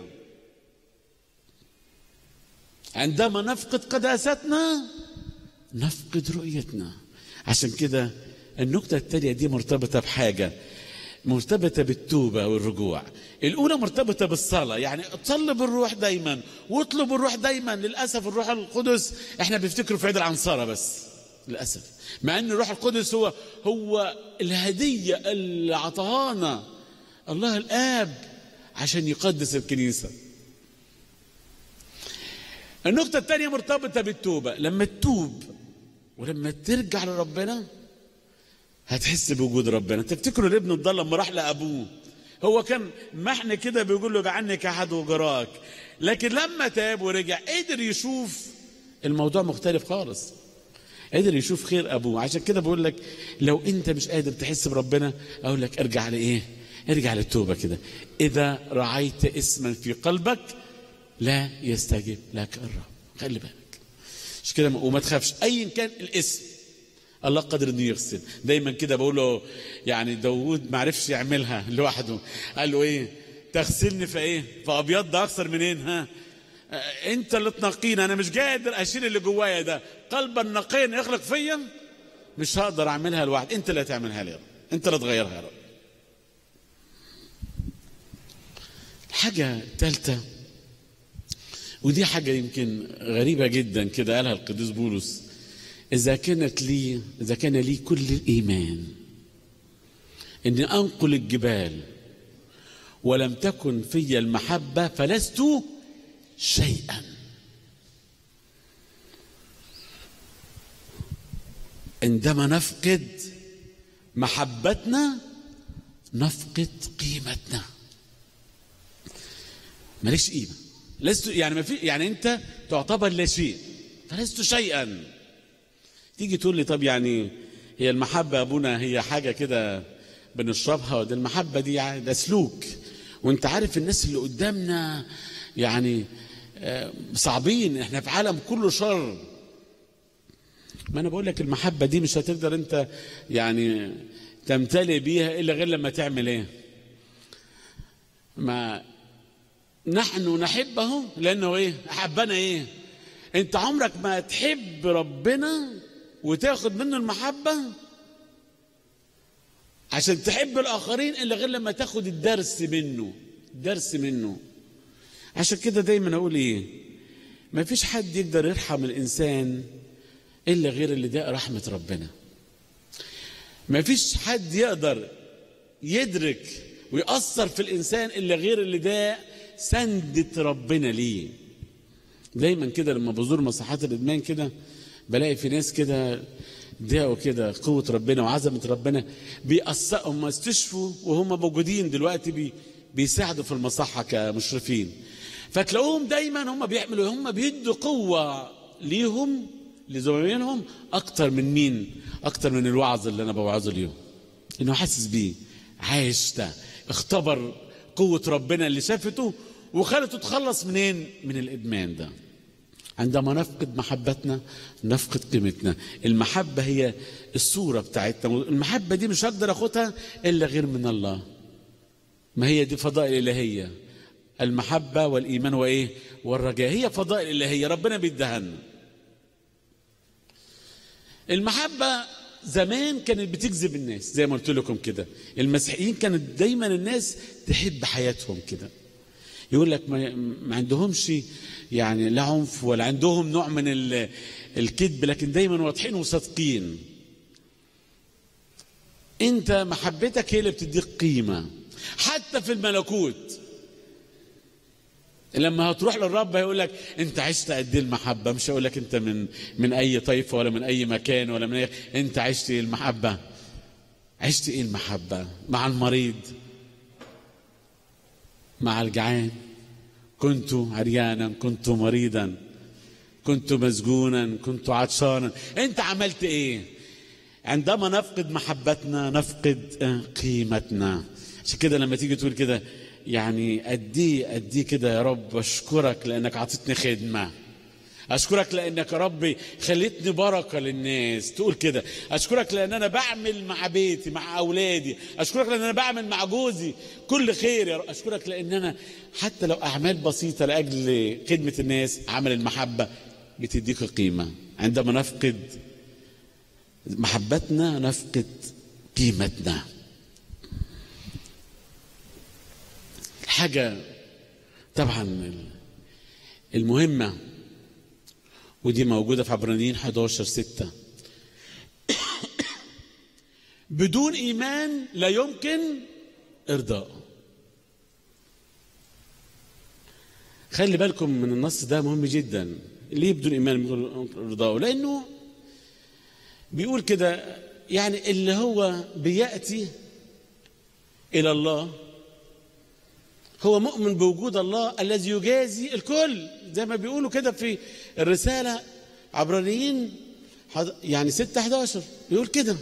عندما نفقد قداستنا نفقد رؤيتنا عشان كده النقطة التالية دي مرتبطة بحاجة مرتبطة بالتوبة والرجوع الأولى مرتبطة بالصلاة يعني تصلي بالروح دايما واطلب الروح دايما للأسف الروح القدس احنا بنفتكره في عيد العنصرة بس للأسف مع أن الروح القدس هو هو الهدية اللي عطاهانا الله الآب عشان يقدس الكنيسة النقطة الثانية مرتبطة بالتوبة لما تتوب ولما ترجع لربنا هتحس بوجود ربنا تفتكروا الابن الضال لما راح لابوه هو كان محن كده بيقول له جعلني كأحد وجراك لكن لما تاب ورجع قدر يشوف الموضوع مختلف خالص قدر يشوف خير ابوه عشان كده بقول لك لو انت مش قادر تحس بربنا اقول لك ارجع لايه ارجع للتوبه كده اذا رعيت اسما في قلبك لا يستجب لك الرب خلي بالك مش كده وما تخافش ايا كان الاسم الله قادر انه يغسل دايما كده بقول له يعني داوود ما عرفش يعملها لوحده قال له ايه تغسلني في ايه فابيض ده اكثر منين ها آه، انت اللي تنقيني انا مش قادر اشيل اللي جوايا ده قلبا نقيا يخلق فيا مش هقدر اعملها لوحدي انت اللي هتعملها لي يا رب انت اللي تغيرها يا رب الحاجة الثالثة ودي حاجة يمكن غريبة جدا كده قالها القديس بولس إذا كانت لي إذا كان لي كل الإيمان إني أنقل الجبال ولم تكن في المحبة فلست شيئا عندما نفقد محبتنا نفقد قيمتنا مالكش قيمة لست يعني ما في يعني أنت تعتبر لا شيء فلست شيئا تيجي تقول لي طب يعني هي المحبة يا أبونا هي حاجة كده بنشربها وده المحبة دي يعني ده سلوك وانت عارف الناس اللي قدامنا يعني آه، صعبين احنا في عالم كله شر ما انا بقول لك المحبة دي مش هتقدر انت يعني تمتلئ بيها الا غير لما تعمل ايه ما نحن نحبه لانه ايه احبنا ايه انت عمرك ما تحب ربنا وتاخد منه المحبة عشان تحب الآخرين إلا غير لما تاخد الدرس منه درس منه عشان كده دايما أقول إيه ما فيش حد يقدر يرحم الإنسان إلا غير اللي ده رحمة ربنا ما فيش حد يقدر يدرك ويأثر في الإنسان إلا غير اللي ده سندة ربنا ليه دايما كده لما بزور مصحات الإدمان كده بلاقي في ناس كده داقوا كده قوة ربنا وعظمة ربنا بيأثروا هم استشفوا وهم موجودين دلوقتي بي بيساعدوا في المصحة كمشرفين فتلاقوهم دايما هم بيعملوا هم بيدوا قوة ليهم لزملائهم أكتر من مين؟ أكتر من الوعظ اللي أنا بوعظه ليهم إنه حاسس بيه عايش ده اختبر قوة ربنا اللي شافته وخلته تخلص منين؟ من الإدمان ده عندما نفقد محبتنا نفقد قيمتنا المحبة هي الصورة بتاعتنا المحبة دي مش هقدر أخدها إلا غير من الله ما هي دي فضائل إلهية المحبة والإيمان وإيه والرجاء هي فضائل إلهية ربنا بيديها لنا المحبة زمان كانت بتجذب الناس زي ما قلت لكم كده المسيحيين كانت دايما الناس تحب حياتهم كده يقول لك ما, ما عندهمش يعني لا عنف ولا عندهم نوع من ال- الكذب لكن دايما واضحين وصادقين انت محبتك هي اللي بتديك قيمه حتى في الملكوت لما هتروح للرب هيقول لك انت عشت قد ايه المحبه مش هيقول لك انت من من اي طائفه ولا من اي مكان ولا من أي انت عشت ايه المحبه عشت ايه المحبه مع المريض مع الجعان كنت عريانا كنت مريضا كنت مسجونا كنت عطشانا انت عملت ايه عندما نفقد محبتنا نفقد آه، قيمتنا عشان كده لما تيجي تقول كده يعني قد ايه قد ايه كده يا رب اشكرك لانك عطيتني خدمه اشكرك لانك يا ربي خليتني بركه للناس تقول كده اشكرك لان انا بعمل مع بيتي مع اولادي اشكرك لان انا بعمل مع جوزي كل خير يا رب اشكرك لان انا حتى لو اعمال بسيطه لاجل خدمه الناس عمل المحبه بتديك قيمه عندما نفقد محبتنا نفقد قيمتنا الحاجه طبعا المهمه ودي موجودة في عبرانيين 11 6 بدون إيمان لا يمكن إرضاء خلي بالكم من النص ده مهم جدا ليه بدون إيمان بدون إرضاء لأنه بيقول كده يعني اللي هو بيأتي إلى الله هو مؤمن بوجود الله الذي يجازي الكل زي ما بيقولوا كده في الرسالة عبرانيين حض- يعني 6 11 بيقول كده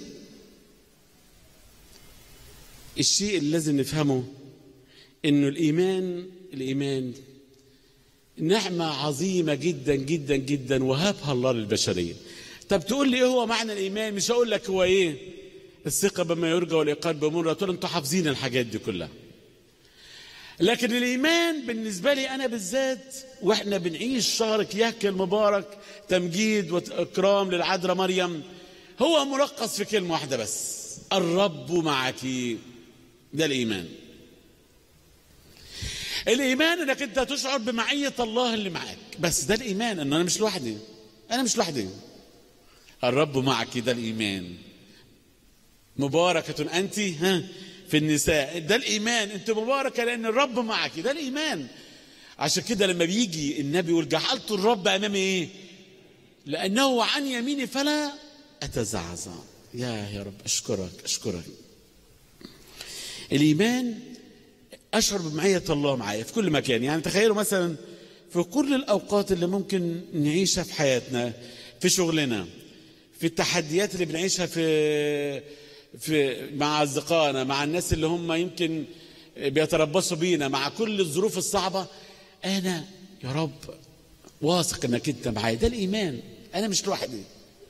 الشيء اللي لازم نفهمه انه الايمان الايمان نعمة عظيمة جدا جدا جدا وهبها الله للبشرية طب تقول لي ايه هو معنى الايمان مش هقول لك هو ايه الثقة بما يرجى والايقان بمر تقول انتوا حافظين الحاجات دي كلها لكن الايمان بالنسبة لي انا بالذات واحنا بنعيش شهر كياك المبارك تمجيد واكرام للعذراء مريم هو ملخص في كلمة واحدة بس الرب معك ده الايمان الايمان انك انت تشعر بمعيه الله اللي معاك بس ده الايمان ان انا مش لوحدي انا مش لوحدي الرب معك ده الايمان مباركه انت ها في النساء ده الايمان انت مباركه لان الرب معك ده الايمان عشان كده لما بيجي النبي يقول جعلت الرب امامي ايه لانه عن يميني فلا اتزعزع يا يا رب اشكرك اشكرك الايمان اشعر بمعيه الله معايا في كل مكان يعني تخيلوا مثلا في كل الاوقات اللي ممكن نعيشها في حياتنا في شغلنا في التحديات اللي بنعيشها في في مع اصدقائنا مع الناس اللي هم يمكن بيتربصوا بينا مع كل الظروف الصعبه انا يا رب واثق انك انت معايا ده الايمان انا مش لوحدي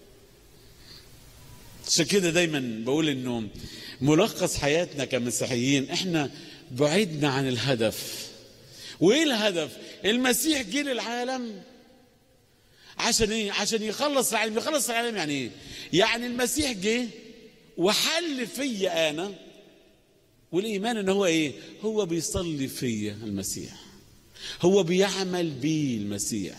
عشان كده دايما بقول انه ملخص حياتنا كمسيحيين احنا بعدنا عن الهدف وايه الهدف المسيح جه للعالم عشان ايه عشان يخلص العالم يخلص العالم يعني ايه يعني المسيح جه وحل فيا انا والايمان ان هو ايه هو بيصلي فيا المسيح هو بيعمل بي المسيح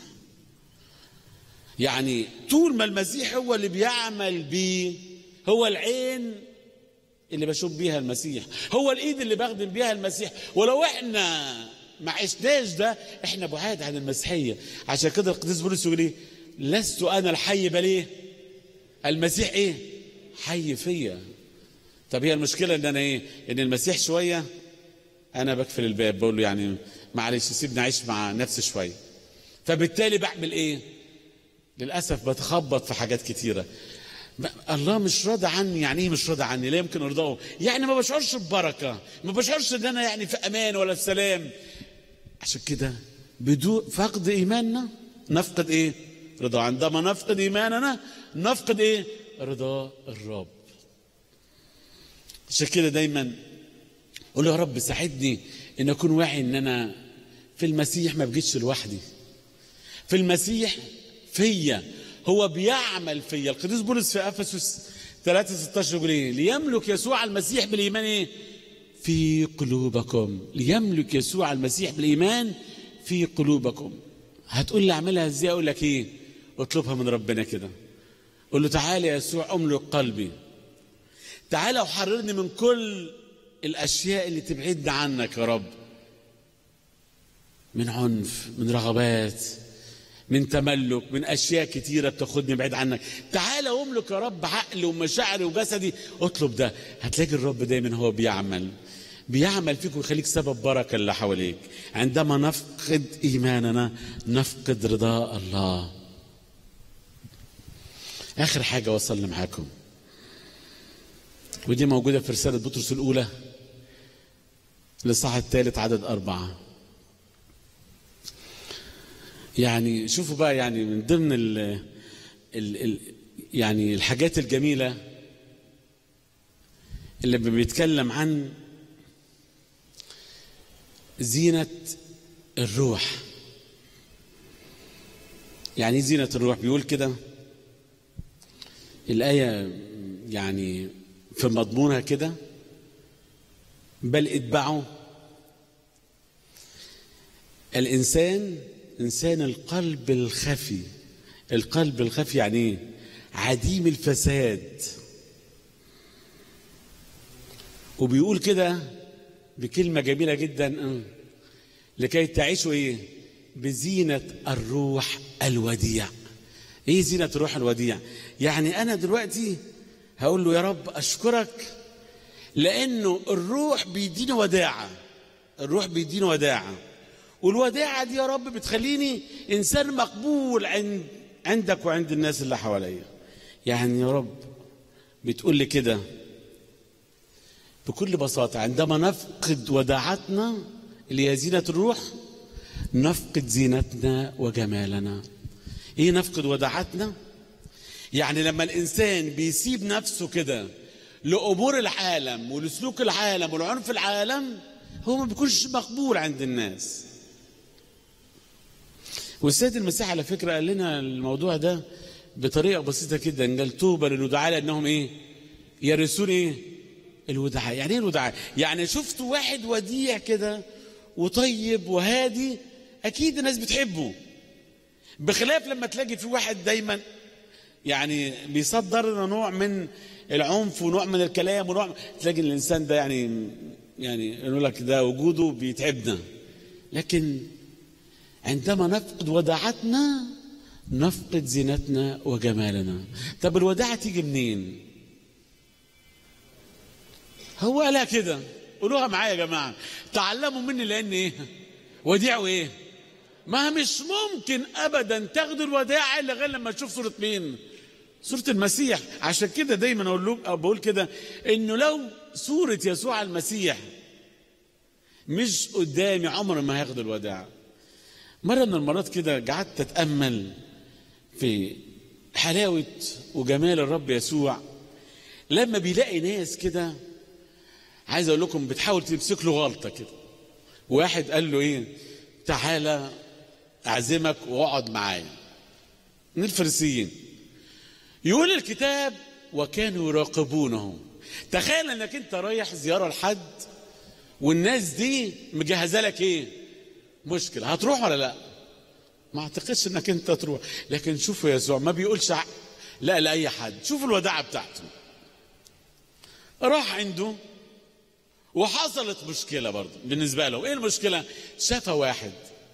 يعني طول ما المسيح هو اللي بيعمل بيه هو العين اللي بشوف بيها المسيح هو الايد اللي بخدم بيها المسيح ولو احنا ما عشناش ده احنا بعاد عن المسيحيه عشان كده القديس بولس يقول ايه لست انا الحي بل ايه المسيح ايه حي فيا طب هي المشكله ان انا ايه ان المسيح شويه انا بقفل الباب بقول له يعني معلش سيبني اعيش مع نفسي شويه فبالتالي بعمل ايه للاسف بتخبط في حاجات كتيره الله مش راضي عني يعني ايه مش راضي عني لا يمكن ارضاه يعني ما بشعرش ببركه ما بشعرش ان انا يعني في امان ولا في سلام عشان كده بدون فقد ايماننا نفقد ايه رضا عندما نفقد ايماننا نفقد ايه رضا الرب عشان كده دايما قول يا رب ساعدني ان اكون واعي ان انا في المسيح ما بجيتش لوحدي في المسيح فيا هو بيعمل فيا القديس بولس في افسس 3 16 يقول ايه ليملك يسوع المسيح بالايمان ايه في قلوبكم ليملك يسوع المسيح بالايمان في قلوبكم هتقول لي اعملها ازاي اقول لك ايه اطلبها من ربنا كده قول له تعالى يا يسوع املك قلبي تعالى وحررني من كل الاشياء اللي تبعدني عنك يا رب من عنف من رغبات من تملك من اشياء كتيره بتاخدني بعيد عنك تعالى واملك يا رب عقلي ومشاعري وجسدي اطلب ده هتلاقي الرب دايما هو بيعمل بيعمل فيك ويخليك سبب بركه اللي حواليك عندما نفقد ايماننا نفقد رضاء الله اخر حاجه وصلنا معاكم ودي موجوده في رساله بطرس الاولى الاصحاح الثالث عدد اربعه يعني شوفوا بقى يعني من ضمن ال ال ال يعني الحاجات الجميلة اللي بيتكلم عن زينة الروح يعني ايه زينة الروح بيقول كده الآية يعني في مضمونها كده بل اتبعوا الإنسان إنسان القلب الخفي القلب الخفي يعني إيه؟ عديم الفساد وبيقول كده بكلمة جميلة جدا لكي تعيشوا إيه بزينة الروح الوديع إيه زينة الروح الوديع يعني أنا دلوقتي هقول له يا رب أشكرك لأنه الروح بيديني وداعة الروح بيديني وداعة والوداعة دي يا رب بتخليني إنسان مقبول عند عندك وعند الناس اللي حواليا يعني يا رب بتقول لي كده بكل بساطة عندما نفقد وداعتنا اللي هي زينة الروح نفقد زينتنا وجمالنا ايه نفقد وداعتنا يعني لما الانسان بيسيب نفسه كده لامور العالم ولسلوك العالم ولعنف العالم هو ما بيكونش مقبول عند الناس والسيد المسيح على فكره قال لنا الموضوع ده بطريقه بسيطه جدا قال طوبى للودعاء لانهم ايه يرثون ايه الودعاء يعني ايه الودعاء يعني شفت واحد وديع كده وطيب وهادي اكيد الناس بتحبه بخلاف لما تلاقي في واحد دايما يعني بيصدر لنا نوع من العنف ونوع من الكلام ونوع تلاقي الانسان ده يعني يعني يقول لك ده وجوده بيتعبنا لكن عندما نفقد وداعتنا نفقد زينتنا وجمالنا طب الوداعة تيجي منين هو قالها كده قولوها معايا يا جماعة تعلموا مني لأن إيه وديع وإيه ما مش ممكن أبدا تاخدوا الوداع إلا غير لما تشوف صورة مين صورة المسيح عشان كده دايما أقول لكم أو بقول كده إنه لو صورة يسوع المسيح مش قدامي عمر ما هاخد الوداع مرة من المرات كده قعدت أتأمل في حلاوة وجمال الرب يسوع لما بيلاقي ناس كده عايز أقول لكم بتحاول تمسك له غلطة كده واحد قال له إيه تعالى أعزمك واقعد معايا من الفريسيين يقول الكتاب وكانوا يراقبونه تخيل انك انت رايح زياره لحد والناس دي مجهزه لك ايه مشكله هتروح ولا لا ما اعتقدش انك انت تروح لكن شوفوا يسوع ما بيقولش ع- لا لاي حد شوفوا الوداعه بتاعته راح عنده وحصلت مشكله برضه بالنسبه له ايه المشكله شاف واحد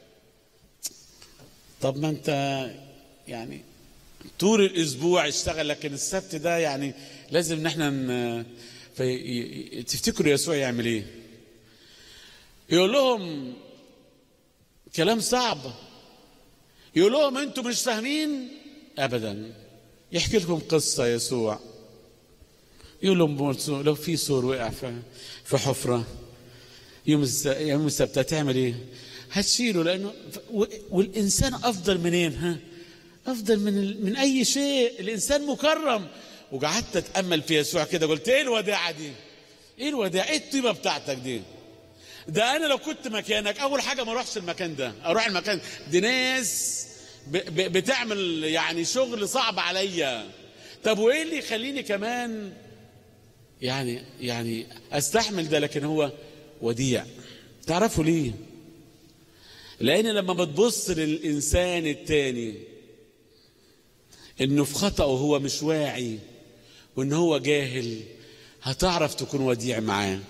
طب ما انت يعني طول الاسبوع اشتغل لكن السبت ده يعني لازم ان احنا ن... في... تفتكروا يسوع يعمل ايه يقول لهم كلام صعب يقول لهم انتوا مش فاهمين ابدا يحكي لكم قصه يسوع يقول لهم بصوا، لو في سور وقع في في حفره يوم الس- يوم السبت هتعمل ايه؟ هتشيله لانه و- والانسان افضل منين ها؟ افضل من ال- من اي شيء، الانسان مكرم وقعدت اتامل في يسوع كده قلت ايه الوداعه دي؟ ايه الوداعه؟ ايه الطيبه بتاعتك دي؟ ده انا لو كنت مكانك اول حاجه ما اروحش المكان ده اروح المكان دي ناس ب- ب- بتعمل يعني شغل صعب عليا طب وايه اللي يخليني كمان يعني يعني استحمل ده لكن هو وديع تعرفوا ليه لان لما بتبص للانسان التاني انه في خطأه هو مش واعي وان هو جاهل هتعرف تكون وديع معاه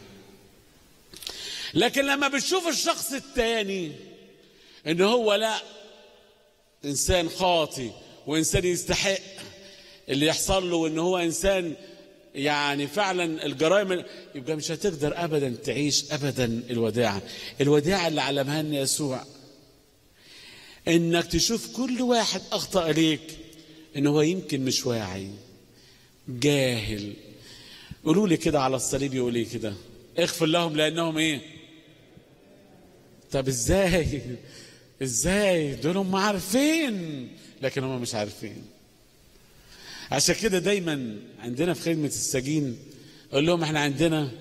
لكن لما بتشوف الشخص التاني ان هو لا انسان خاطي وانسان يستحق اللي يحصل له وان هو انسان يعني فعلا الجرائم يبقى مش هتقدر ابدا تعيش ابدا الوداعه الوداعه اللي علمها لنا يسوع انك تشوف كل واحد اخطا ليك ان هو يمكن مش واعي جاهل قولوا لي كده على الصليب يقول لي كده اغفر لهم لانهم ايه طب ازاي ازاي دول هم عارفين لكن هم مش عارفين عشان كده دايما عندنا في خدمة السجين اقول لهم احنا عندنا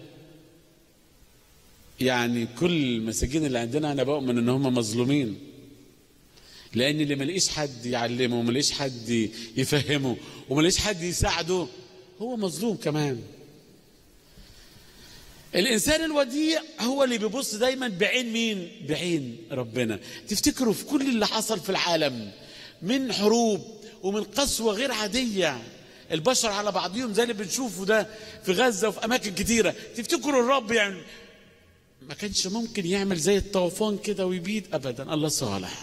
يعني كل المساجين اللي عندنا انا بؤمن ان هم مظلومين لان اللي ملاقيش حد يعلمه وملاقيش حد يفهمه وملاقيش حد يساعده هو مظلوم كمان الانسان الوديع هو اللي بيبص دايما بعين مين بعين ربنا تفتكروا في كل اللي حصل في العالم من حروب ومن قسوة غير عادية البشر على بعضهم زي اللي بنشوفه ده في غزة وفي أماكن كتيرة تفتكروا الرب يعني ما كانش ممكن يعمل زي الطوفان كده ويبيد أبدا الله صالح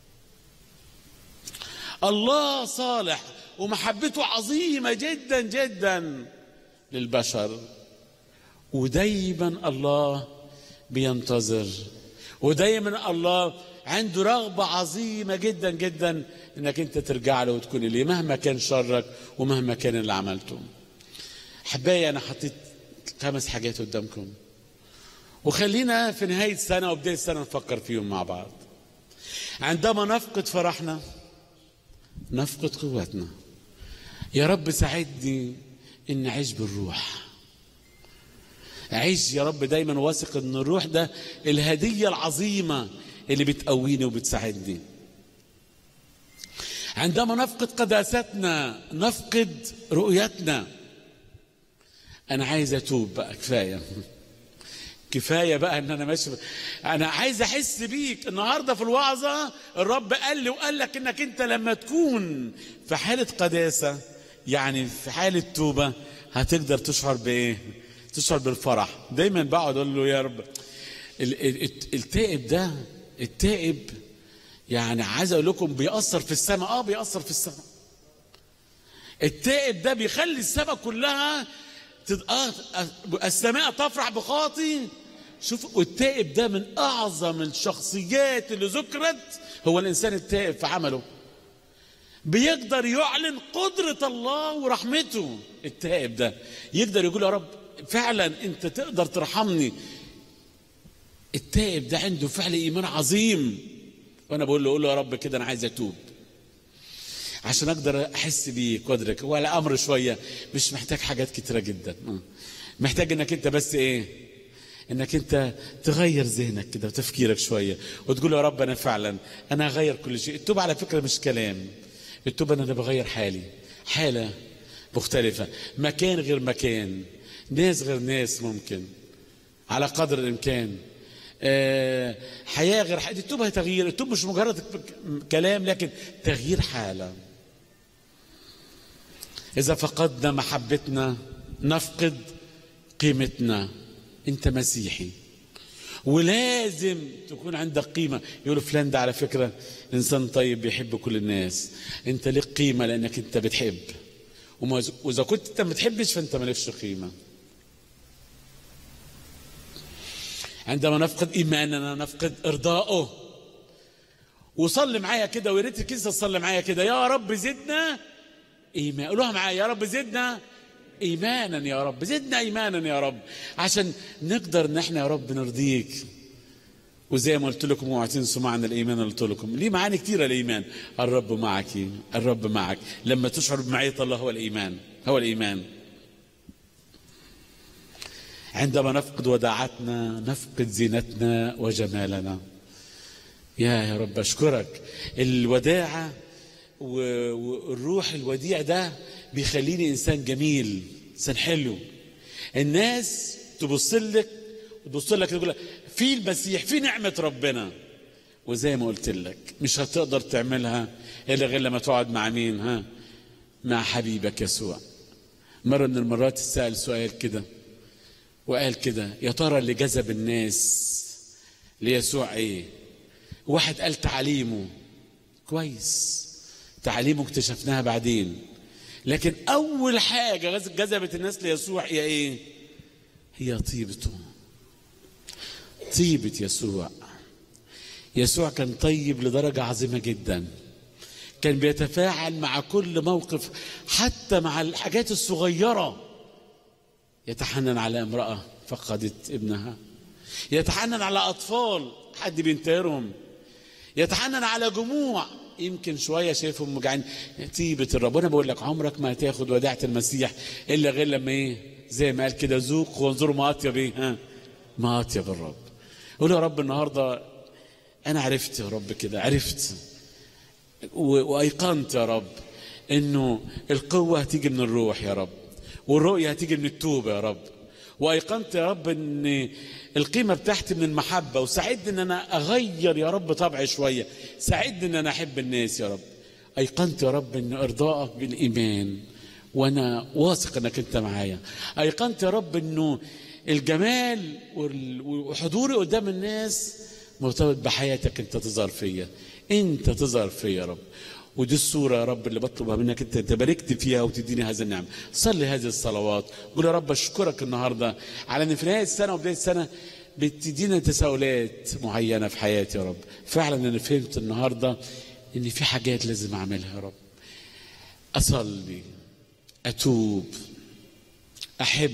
الله صالح ومحبته عظيمة جدا جدا للبشر ودايما الله بينتظر ودايما الله عنده رغبة عظيمة جدا جدا انك انت ترجع له وتكون ليه مهما كان شرك ومهما كان اللي عملته حبايبي انا حطيت خمس حاجات قدامكم وخلينا في نهاية السنة وبداية السنة نفكر فيهم مع بعض عندما نفقد فرحنا نفقد قوتنا يا رب ساعدني ان اعيش بالروح اعيش يا رب دايما واثق ان الروح ده الهديه العظيمه اللي بتقويني وبتساعدني عندما نفقد قداستنا نفقد رؤيتنا انا عايز اتوب بقى كفايه كفايه بقى ان انا ماشي انا عايز احس بيك النهارده في الوعظه الرب قال لي وقال لك انك انت لما تكون في حاله قداسه يعني في حاله توبه هتقدر تشعر بايه تشعر بالفرح دايما بقعد اقول له يا رب ال- ال- الت- التائب ده التائب يعني عايز اقول لكم بيأثر في السماء اه بيأثر في السماء التائب ده بيخلي السماء كلها تد... آه السماء تفرح بخاطي شوف والتائب ده من اعظم الشخصيات اللي ذكرت هو الانسان التائب في عمله بيقدر يعلن قدرة الله ورحمته التائب ده يقدر يقول يا رب فعلا انت تقدر ترحمني التائب ده عنده فعل ايمان عظيم وانا بقول له قول له يا رب كده انا عايز اتوب عشان اقدر احس بيك وادرك هو الامر شويه مش محتاج حاجات كتيره جدا آه. محتاج انك انت بس ايه انك انت تغير ذهنك كده وتفكيرك شويه وتقول يا رب انا فعلا انا هغير كل شيء التوبه على فكره مش كلام التوبه انا بغير حالي حاله مختلفه مكان غير مكان ناس غير ناس ممكن على قدر الامكان آه، حياه غير حياه التوبه هي تغيير التوبه مش مجرد كلام لكن تغيير حاله اذا فقدنا محبتنا نفقد قيمتنا انت مسيحي ولازم تكون عندك قيمه يقولوا فلان ده على فكره انسان طيب بيحب كل الناس انت ليك قيمه لانك انت بتحب وما- واذا كنت انت ما بتحبش فانت مالكش قيمه عندما نفقد ايماننا نفقد ارضائه وصلي معايا كده ويا ريت الكنيسه تصلي معايا كده يا رب زدنا ايمان قولوها معايا يا رب زدنا ايمانا يا رب زدنا ايمانا يا رب عشان نقدر ان احنا يا رب نرضيك وزي ما قلت لكم اوعوا تنسوا معنى الايمان اللي قلت لكم ليه معاني كثيره الايمان الرب معك الرب معك لما تشعر بمعيه الله هو الايمان هو الايمان عندما نفقد وداعتنا نفقد زينتنا وجمالنا يا يا رب اشكرك الوداعه و- والروح الوديع ده بيخليني انسان جميل انسان حلو الناس تبص لك وتبص لك تقول لك في المسيح في نعمه ربنا وزي ما قلت لك مش هتقدر تعملها الا غير لما تقعد مع مين ها مع حبيبك يسوع مره من المرات سال سؤال كده وقال كده يا ترى اللي جذب الناس ليسوع ايه واحد قال تعليمه كويس تعليمه اكتشفناها بعدين لكن اول حاجه غز- جذبت الناس ليسوع هي ايه هي طيبته طيبه يسوع يسوع كان طيب لدرجه عظيمه جدا كان بيتفاعل مع كل موقف حتى مع الحاجات الصغيره يتحنن على امرأة فقدت ابنها يتحنن على أطفال حد بينتهرهم يتحنن على جموع يمكن شوية شايفهم مجعين طيبة الرب وأنا بقول لك عمرك ما هتاخد وداعة المسيح إلا غير لما إيه زي ما قال كده ذوق وانظروا ما أطيب إيه ها ما أطيب الرب قول يا رب النهاردة أنا عرفت يا رب كده عرفت و- وايقنت يا رب انه القوه هتيجي من الروح يا رب والرؤيه هتيجي من التوبه يا رب وايقنت يا رب ان القيمه بتاعتي من المحبه وساعدني ان انا اغير يا رب طبعي شويه ساعدني ان انا احب الناس يا رب ايقنت يا رب ان ارضائك بالايمان وانا واثق انك انت معايا ايقنت يا رب انه الجمال وال- وحضوري قدام الناس مرتبط بحياتك انت تظهر فيا انت تظهر فيا يا رب ودي الصورة يا رب اللي بطلبها منك انت تباركت فيها وتديني هذا النعم صلي هذه الصلوات قول يا رب اشكرك النهاردة على ان في نهاية السنة وبداية السنة بتدينا تساؤلات معينة في حياتي يا رب فعلا أنا فهمت النهاردة إن في حاجات لازم أعملها يا رب أصلي أتوب أحب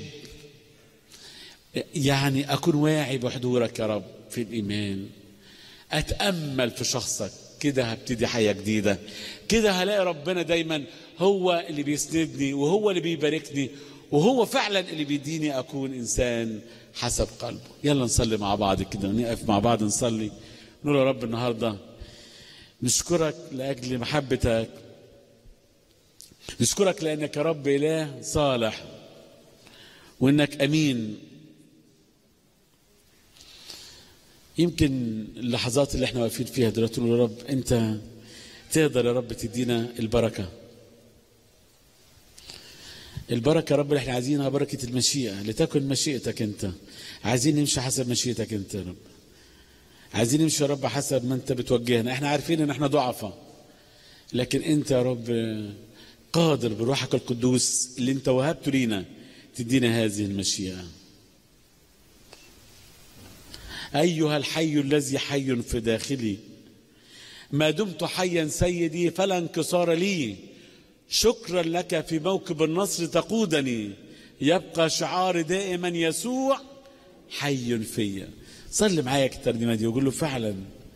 يعني أكون واعي بحضورك يا رب في الإيمان أتأمل في شخصك كده هبتدي حياة جديدة كده هلاقي ربنا دايما هو اللي بيسندني وهو اللي بيباركني وهو فعلا اللي بيديني أكون إنسان حسب قلبه يلا نصلي مع بعض كده ونقف مع بعض نصلي نقول يا رب النهاردة نشكرك لأجل محبتك نشكرك لأنك يا رب إله صالح وإنك أمين يمكن اللحظات اللي احنا واقفين فيها دلوقتي نقول يا رب انت تقدر يا رب تدينا البركه البركه يا رب اللي احنا عايزينها بركه المشيئه لتكن مشيئتك انت عايزين نمشي حسب مشيئتك انت يا رب عايزين نمشي يا رب حسب ما انت بتوجهنا احنا عارفين ان احنا ضعفاء لكن انت يا رب قادر بروحك القدوس اللي انت وهبته لينا تدينا هذه المشيئه أيها الحي الذي حي في داخلي ما دمت حيا سيدي فلا انكسار لي شكرا لك في موكب النصر تقودني يبقى شعار دائما يسوع حي فيا صلي معايا الترجمة دي وقول له فعلا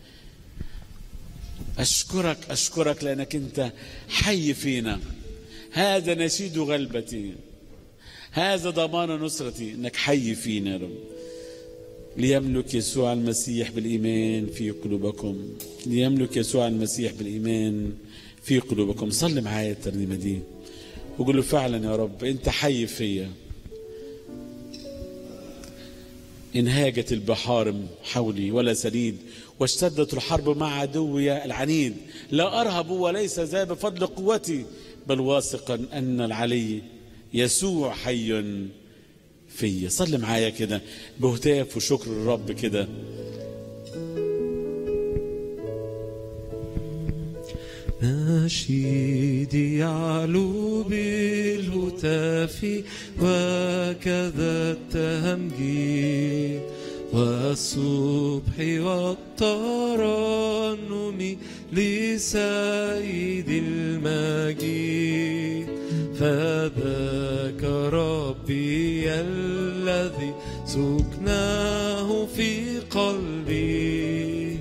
أشكرك أشكرك لأنك أنت حي فينا هذا نشيد غلبتي هذا ضمان نصرتي أنك حي فينا يا رب ليملك يسوع المسيح بالإيمان في قلوبكم ليملك يسوع المسيح بالإيمان في قلوبكم صلي معايا الترنيمة دي وقول له فعلا يا رب أنت حي فيا انهاجت البحار حولي ولا سديد واشتدت الحرب مع عدوي العنيد لا أرهب وليس ذا بفضل قوتي بل واثقا أن العلي يسوع حي فيا صلي معايا كده بهتاف وشكر الرب كده نشيدي يعلو بالهتاف وكذا التهمجيد والصبح والترنم لسيد المجيد فذاك ربي الذي سكناه في قلبي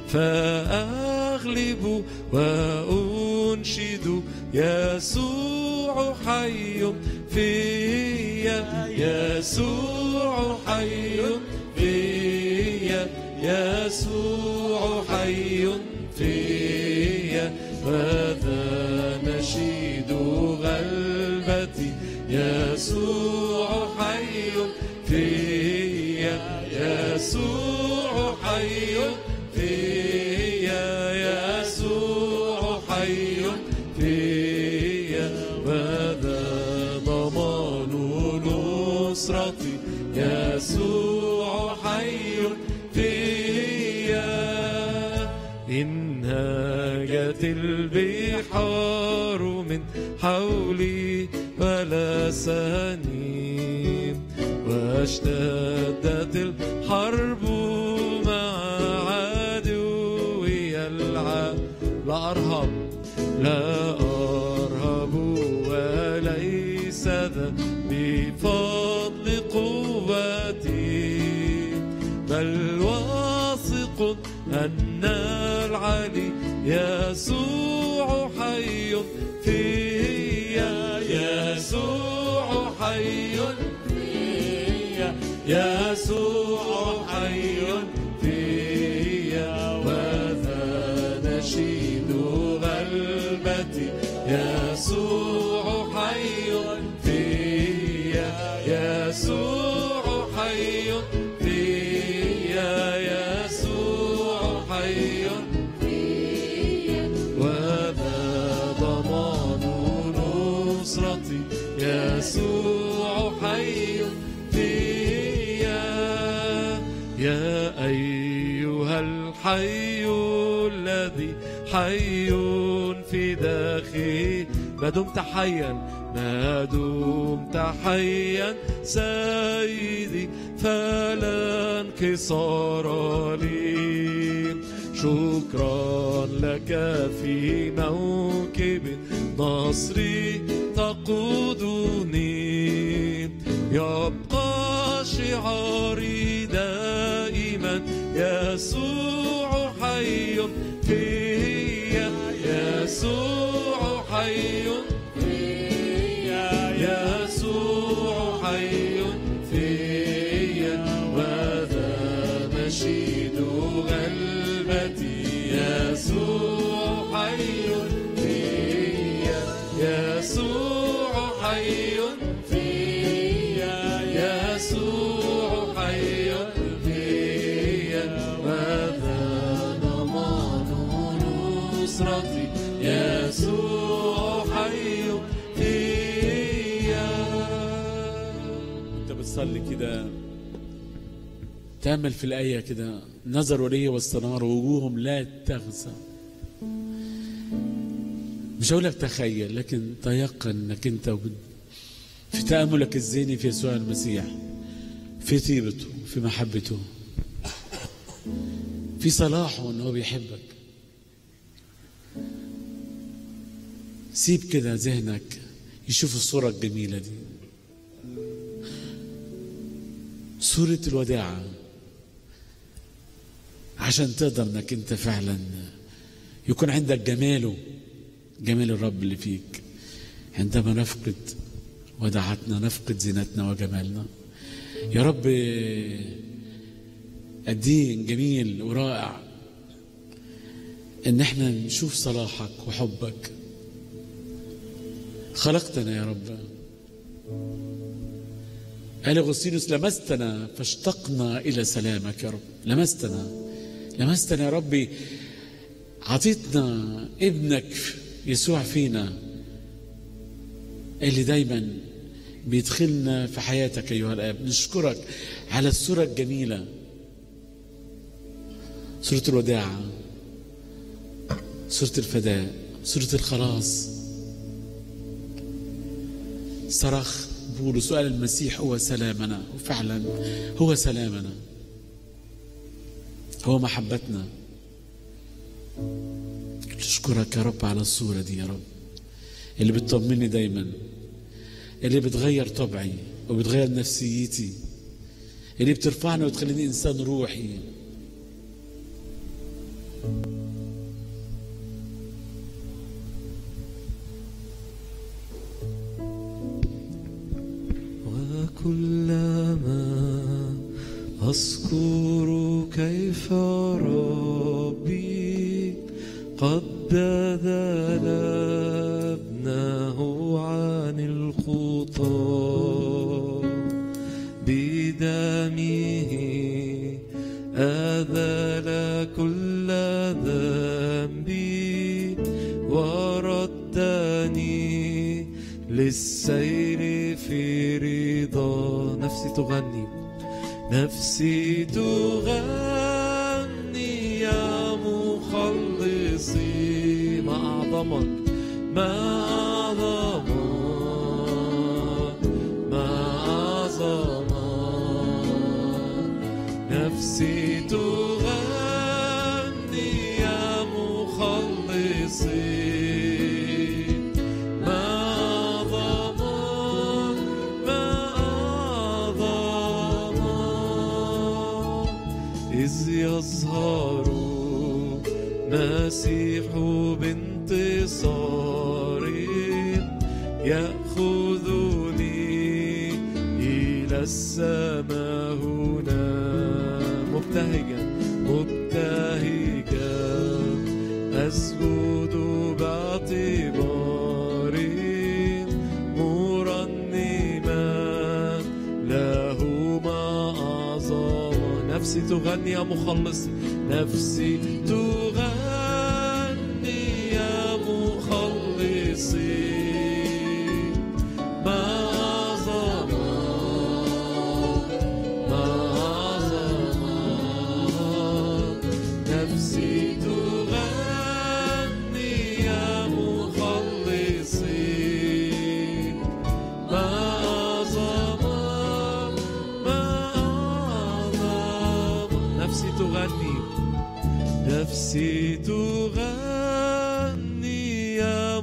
فأغلب وأنشد يسوع حي فيا يسوع حي فيا يسوع حي فيا وذا نشيد غلبتي يسوع حي فيا يسوع حي فيا يسوع حي فيا وذا ضمان نصرتي يسوع حي فيا إن هاجت البحار من حولي ولا سنين واشتدت الحرب مع عدوي العام لا أرهب لا أرهب وليس ذا بفضل قوتي بل واثق أن العلي يسوع حي فيا يسوع حي فيا يسوع حي فيا وذا نشيد غلبتي يسوع حي فيا يسوع حي فيا يسوع حي وذا ضمان نصرتي يسوع حي فيا يا أيها الحي الذي حي في داخلي ما دمت حيا ما دمت حيا سيدي فلا انكسار لي شكرا لك في موكب النصر تقودني يبقى شعاري دائما يسوع حي فيا يسوع حي فيا يسوع حي فيا وذا نشيد غلبتي يسوع حي فيا يسوع حي فيا يسوع حي فيا وذا ضمان نصرتي يسوع حي فيا انت بتصلي كده تأمل في الآية كده نظروا لي واستناروا وجوههم لا تغزى مش هقول لك تخيل لكن تيقن انك انت وجد- في تأملك الذهني في يسوع المسيح في طيبته في محبته في صلاحه ان هو بيحبك سيب كده ذهنك يشوف الصورة الجميلة دي صورة الوداعة عشان تقدر انك انت فعلا يكون عندك جماله جمال الرب اللي فيك عندما نفقد وداعتنا نفقد زينتنا وجمالنا يا رب قد ايه جميل ورائع ان احنا نشوف صلاحك وحبك خلقتنا يا رب قال اغسطينوس لمستنا فاشتقنا الى سلامك يا رب لمستنا لمستنا يا ربي عطيتنا ابنك يسوع فينا اللي دايما بيدخلنا في حياتك ايها الاب نشكرك على الصوره الجميله صوره الوداعه صوره الفداء صوره الخلاص صرخ بولس وقال المسيح هو سلامنا وفعلا هو سلامنا هو محبتنا نشكرك يا رب على الصورة دي يا رب اللي بتطمني دايما اللي بتغير طبعي وبتغير نفسيتي اللي بترفعني وتخليني إنسان روحي وكلما أذكر كيف ربي قد بذل ابنه عن الخطى بدمه أذل كل ذنبي وردني للسير في رضا نفسي تغني نفسي تغني يا مخلصي ما أعظمك ما أعظمك ما أعظمك نفسي تغني يا مخلصي ما أعظمك ما أعظمك إذ يظهر مسيح بانتصار يأخذني إلى السماء هنا مبتهجا مبتهجا أسجد باعتبار مرنما له ما أعظم نفسي تغني يا مخلص نفسي تغني يا مخلصي ما أعظم ما أعظم نفسي تغني يا مخلصي ما أعظم ما تغني نفسي تغني يا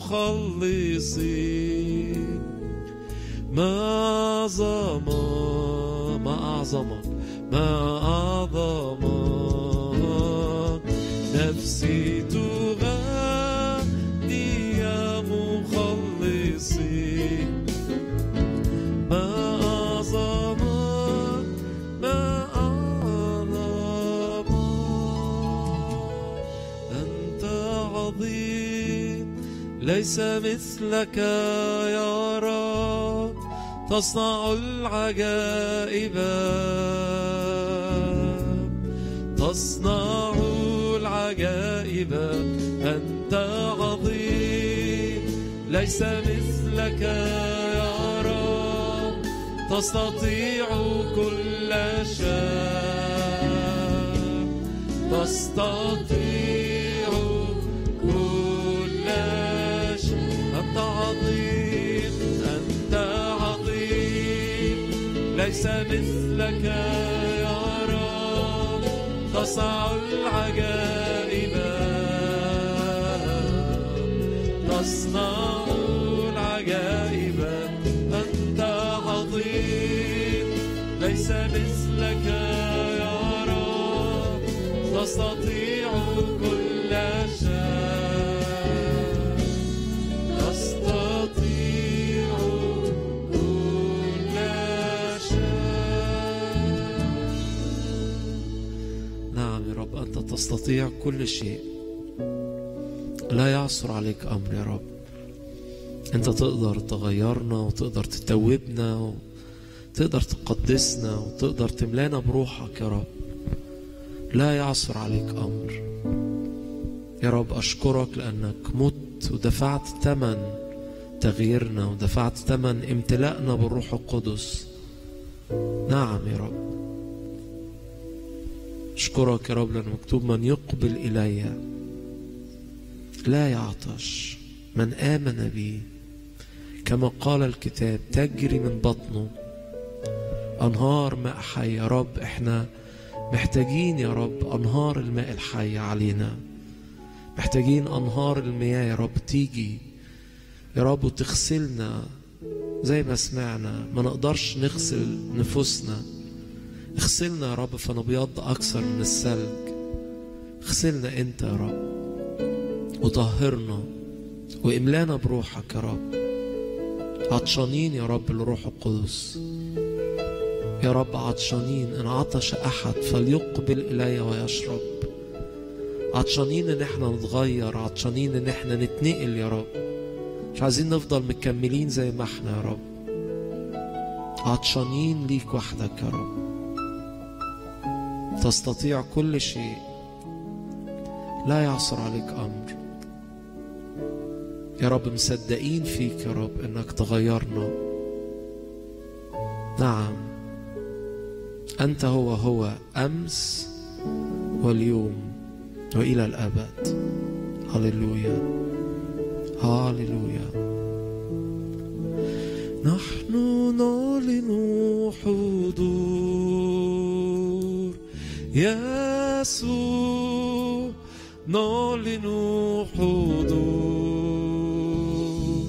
مخلصي ما أعظم ما أعظم ما أعظم نفسي تغني يا مخلصي ما أعظم ما أعظم أنت عظيم ليس مثلك يا رب تصنع العجائب تصنع العجائب أنت عظيم ليس مثلك يا رب تستطيع كل شيء تستطيع كل شيء أنت عظيم أنت عظيم ليس مثلك يا رب تصنع العجائب تصنع العجائب أنت عظيم ليس مثلك يا رب تستطيع كل شيء تستطيع كل شيء نعم يا رب أنت تستطيع كل شيء لا يعثر عليك أمر يا رب أنت تقدر تغيرنا وتقدر تتوبنا وتقدر تقدسنا وتقدر تملانا بروحك يا رب لا يعثر عليك أمر يا رب أشكرك لأنك مت ودفعت ثمن تغييرنا ودفعت ثمن امتلاءنا بالروح القدس نعم يا رب أشكرك يا رب لأن مكتوب من يقبل إلي لا يعطش من آمن بي كما قال الكتاب تجري من بطنه أنهار ماء حي يا رب احنا محتاجين يا رب أنهار الماء الحي علينا محتاجين أنهار المياه يا رب تيجي يا رب وتغسلنا زي ما سمعنا ما نقدرش نغسل نفوسنا اغسلنا يا رب فنبيض أكثر من الثلج اغسلنا أنت يا رب وطهرنا واملانا بروحك يا رب عطشانين يا رب للروح القدس يا رب عطشانين ان عطش احد فليقبل الي ويشرب عطشانين ان احنا نتغير عطشانين ان احنا نتنقل يا رب مش عايزين نفضل مكملين زي ما احنا يا رب عطشانين ليك وحدك يا رب تستطيع كل شيء لا يعصر عليك امر يا رب مصدقين فيك يا رب انك تغيرنا نعم انت هو هو امس واليوم والى الابد هللويا هللويا نحن نعلن حضور يسوع نعلن حضور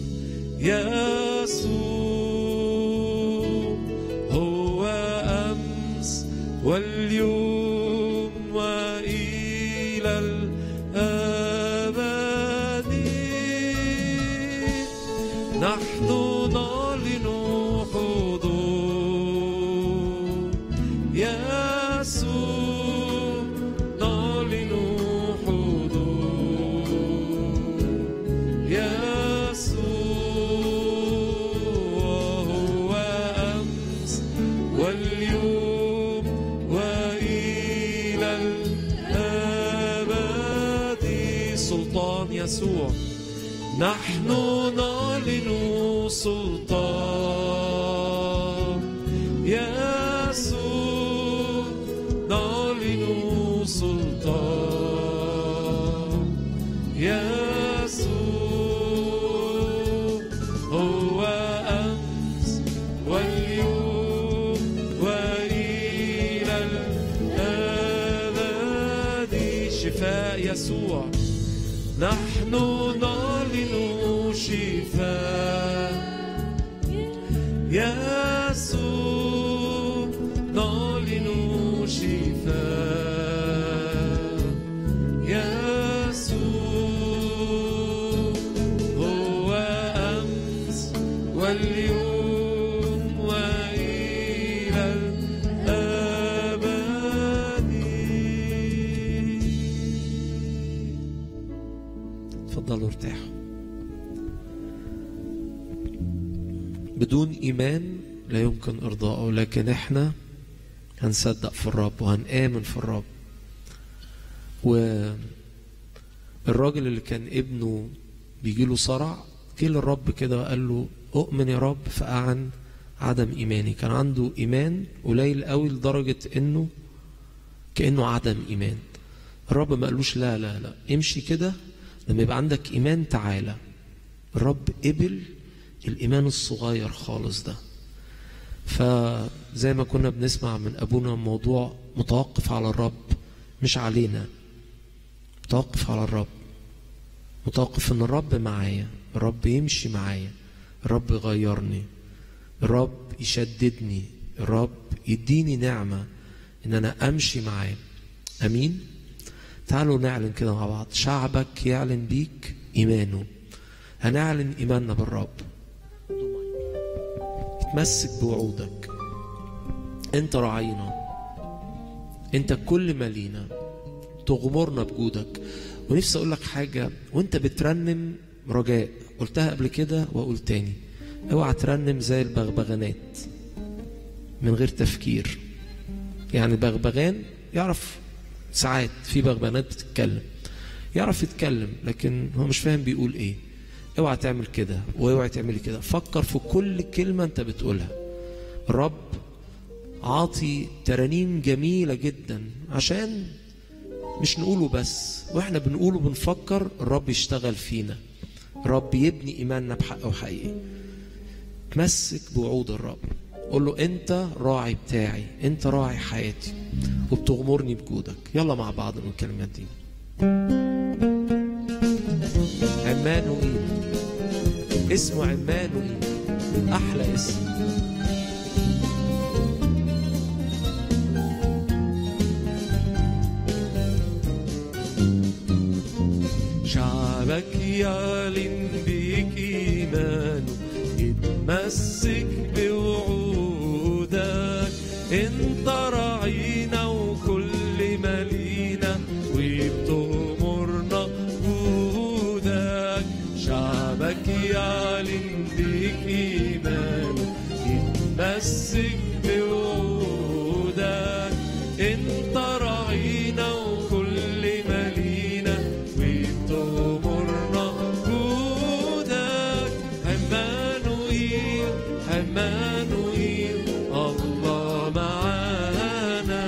يسوع هو أمس واليوم وإلى الأبد نحن نعلن حضور يسوع نعلن حضور يسوع هو أمس واليوم وإلى الأبد سلطان يسوع نحن نعلن سلطان يسوع نعلن سلطان يسوع هو أمس واليوم وإلى الأبد شفاء يسوع نحن نعلن شفاء يسوع نعلن شفاء يسوع هو أمس واليوم وإلى الأبد تفضلوا ارتاحوا بدون إيمان لا يمكن إرضائه لكن إحنا هنصدق في الرب وهنآمن في الرب والراجل اللي كان ابنه بيجيله صرع جه للرب كده وقال له أؤمن يا رب فأعن عدم إيماني كان عنده إيمان قليل قوي لدرجة إنه كأنه عدم إيمان الرب ما قالوش لا لا لا امشي كده لما يبقى عندك إيمان تعالى الرب قبل الإيمان الصغير خالص ده فزي ما كنا بنسمع من أبونا موضوع متوقف على الرب مش علينا متوقف على الرب متوقف ان الرب معايا الرب يمشي معايا الرب يغيرني الرب يشددني الرب يديني نعمة ان انا امشي معاه امين تعالوا نعلن كده مع بعض شعبك يعلن بيك ايمانه هنعلن ايماننا بالرب اتمسك بوعودك انت راعينا انت كل ما لينا تغمرنا بجودك ونفسي اقول لك حاجه وانت بترنم رجاء قلتها قبل كده واقول تاني اوعى ترنم زي البغبغانات من غير تفكير يعني بغبغان يعرف ساعات في بغبغانات بتتكلم يعرف يتكلم لكن هو مش فاهم بيقول ايه اوعى تعمل كده واوعى تعملي كده فكر في كل كلمه انت بتقولها الرب عاطي ترانيم جميله جدا عشان مش نقوله بس واحنا بنقوله بنفكر الرب يشتغل فينا الرب يبني ايماننا بحق وحقيقي تمسك بوعود الرب قول له انت راعي بتاعي انت راعي حياتي وبتغمرني بجودك يلا مع بعض من الكلمات دي عمانوئيل اسمه عمانوئيل احلى اسم شعبك يعلن بيك إيمانه يتمسك بوعودك انت راعينا وكل ما لينا وبتغمرنا جودك شعبك يعلن بيك إيمانه يتمسك بوعودك انت راعينا وكل ما لينا وبتغمرنا جودك عمانوئيل عمانوئيل الله معانا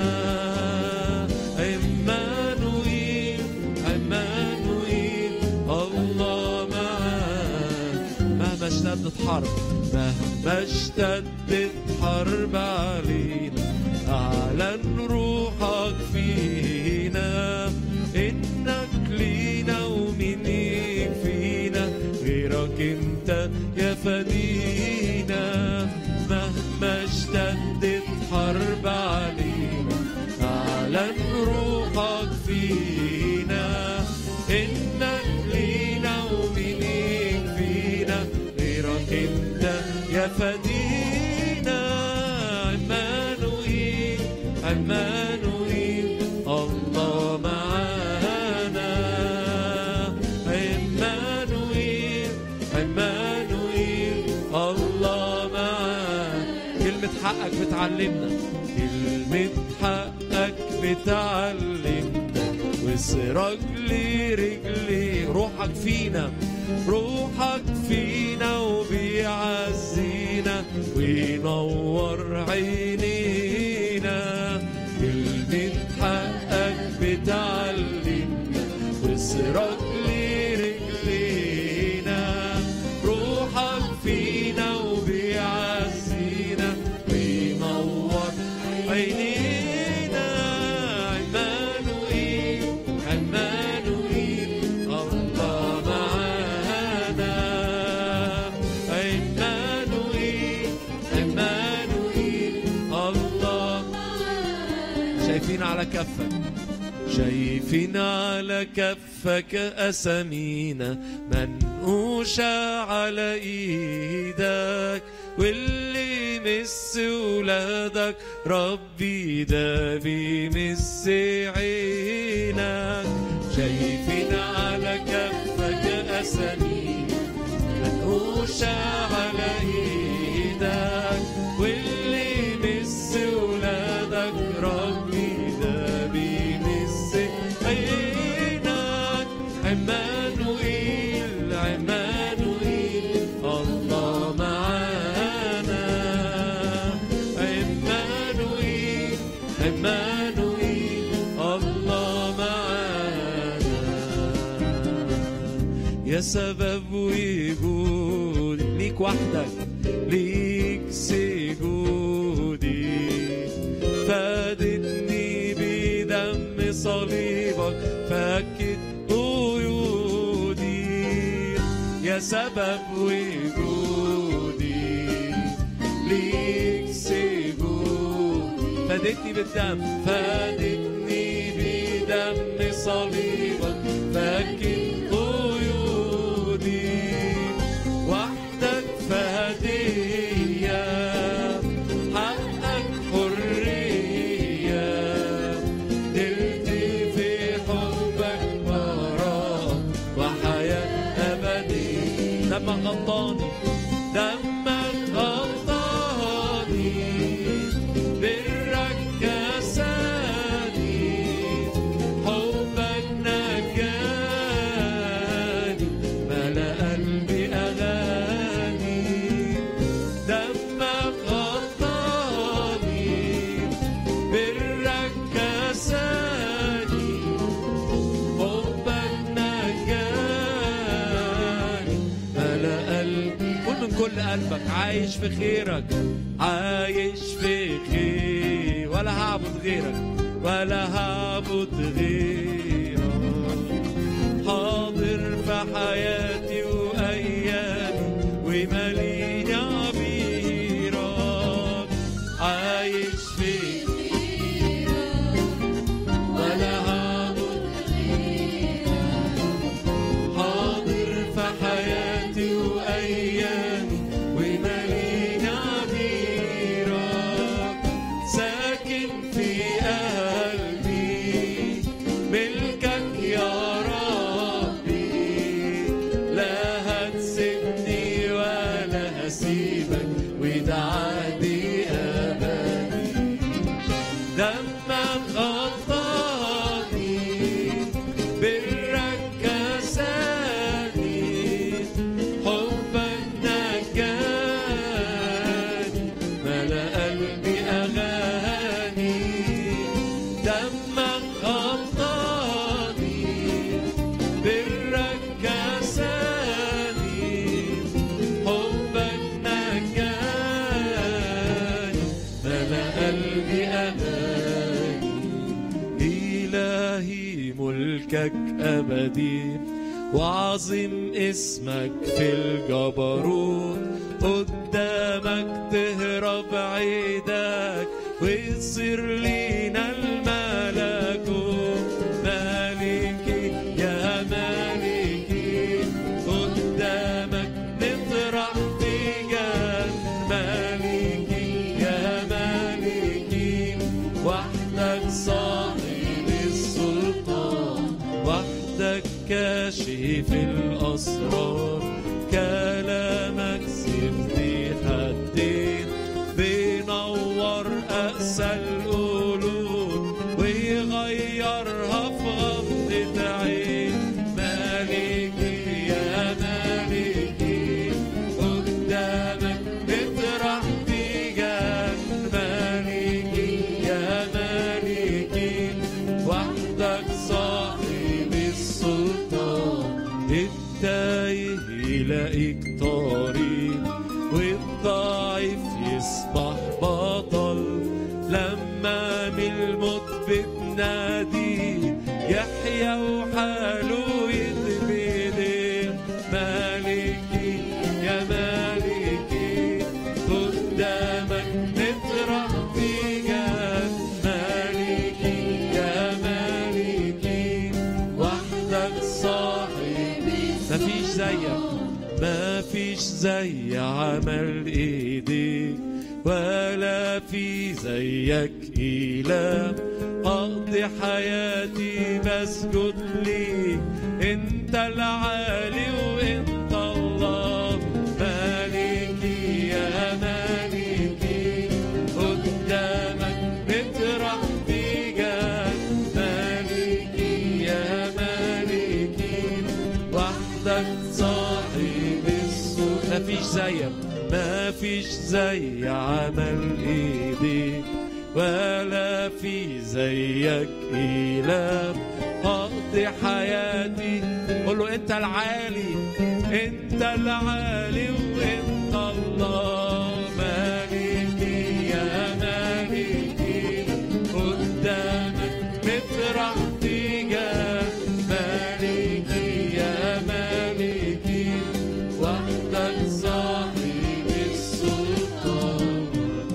عمانوئيل عمانوئيل الله معانا مهما اشتدت حرب مهما اشتدت حرب علينا اعلن روحك فينا انك لينا ومين يكفينا غيرك انت يا فدينا مهما اشتدت حرب علينا اعلن روحك فينا انك لينا ومين يكفينا غيرك انت يا فدينا عمانوئيل عمانوئيل الله معانا عمانوئيل عمانوئيل الله معانا كلمة حقك بتعلمنا كلمة حقك بتعلمنا وسرك لرجلي روحك فينا روحك فينا وبيعزينا وينور عينينا كلمة حقك بتعلمنا وسرك لرجلينا روحك فينا وبيعزينا وينور عينينا عمانوئيل عمانوئيل على كفك شايفين على كفك أسامينا منقوشة على إيدك واللي يمس ولادك ربي ده بيمس عينك شايفين على كفك أسامينا منقوشة على إيدك واللي يمس ولادك ربي ده بيمس عينك عمانوئيل عمانوئيل الله معانا عمانوئيل عمانوئيل الله معانا يا سبب وجود ليك وحدك ليك سجودي فادتني بدم صليبك فكت قيودي يا سبب وجودي ليك سجود فادتني بالدم فادتني بدم صليبك فكت قيودي وحدك فهدية حقك حرية دلت في حبك وراء وحياة أبدية دمك غطاني دمك غطاني برك كساني حبك نجاني ملا قلبي أغاني دمك غطاني برك كساني حبك نجاني ملا قلبي قول من كل قلبك عايش في خيرك عايش في خير ولا هعبد غيرك ولا هعبد غيرك حاضر في حياتي وأيامي وماليني عبيرك عايش في ولا هعبد حاضر في حياتي وأيامي وماليني عبيرك ساكن في قلبي ملكك يا ربي لا هتسيبني ولا هسيبك وده عهدي أبدي دمك غطاني برك كساني حبك نجاني ملا قلبي أغاني دمك غطاني برك كساني حبك نجاني ملا قلبي أغاني إلهي ملكك أبدي وعظيم اسمك في الجبروت قدامك تهرب عيدك ويصير لينا الملكوت مالكي يا مالكي قدامك نطرح بجد مالكي يا مالكي وحدك صاحب السلطان وحدك كاشف الأسرار كلامك سيفتي حدين بينور أقسى القلوب ويغيرها في غمضة عين مالكي يا مالكي قدامك نطرح بجد مالكي يا مالكي وحدك صاحب السلطان التايه يلاقيك طريق والضعيف يصبح بطل لما من الموت بتنادي يحيى وحاله يتبدل مالكي يا مالكي قدامك نطرح بجد مالكي يا ما فيش زي عمل ايديك ولا في زيك إله أقضي حياتي بسجد ليك أنت العالي وأنت الله مالكي يا مالكي قدامك بترح بجد مالكي يا مالكي وحدك صاحب السوق مفيش زيك مفيش زي عمل ايديك ولا في زيك إله أقضي حياتي قول له أنت العالي أنت العالي وأنت الله مالكي يا مالكي قدامك بفرح تجاه مالكي يا مالكي وحدك صاحب السلطان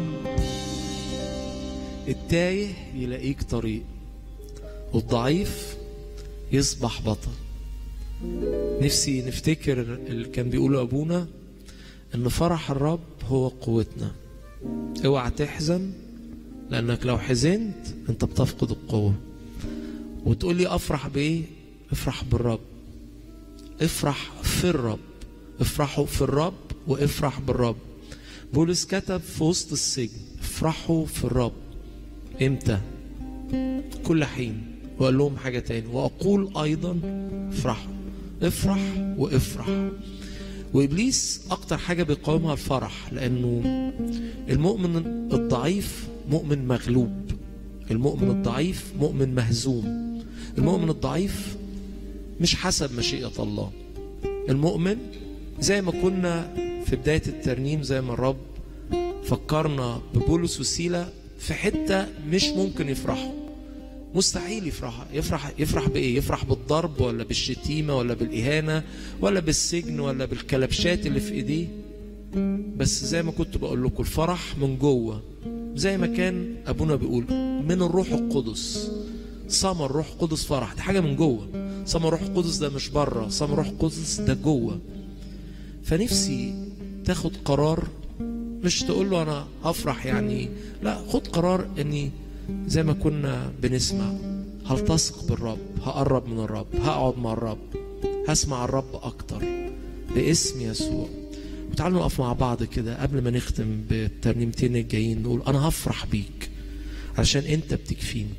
التايه يلاقيك طريق والضعيف يصبح بطل نفسي نفتكر اللي كان بيقوله أبونا إن فرح الرب هو قوتنا اوعى تحزن لأنك لو حزنت أنت بتفقد القوة وتقول لي أفرح بإيه؟ افرح بالرب افرح في الرب افرحوا في الرب وافرح بالرب بولس كتب في وسط السجن افرحوا في الرب امتى كل حين وقال لهم حاجة تاني وأقول أيضا افرحوا افرح وافرح وإبليس أكتر حاجة بيقاومها الفرح لأنه المؤمن الضعيف مؤمن مغلوب المؤمن الضعيف مؤمن مهزوم المؤمن الضعيف مش حسب مشيئة الله المؤمن زي ما كنا في بداية الترنيم زي ما الرب فكرنا ببولس وسيلة في حتة مش ممكن يفرحوا مستحيل يفرح يفرح يفرح بايه يفرح بالضرب ولا بالشتيمه ولا بالاهانه ولا بالسجن ولا بالكلبشات اللي في ايديه بس زي ما كنت بقول لكم الفرح من جوه زي ما كان ابونا بيقول من الروح القدس ثمر الروح القدس فرح دي حاجه من جوه ثمر الروح القدس ده مش بره ثمر الروح القدس ده جوه فنفسي تاخد قرار مش تقول له انا هفرح يعني لا خد قرار اني زي ما كنا بنسمع هلتصق بالرب هقرب من الرب هقعد مع الرب هسمع الرب اكتر باسم يسوع وتعالوا نقف مع بعض كده قبل ما نختم بالترنيمتين الجايين نقول انا هفرح بيك عشان انت بتكفيني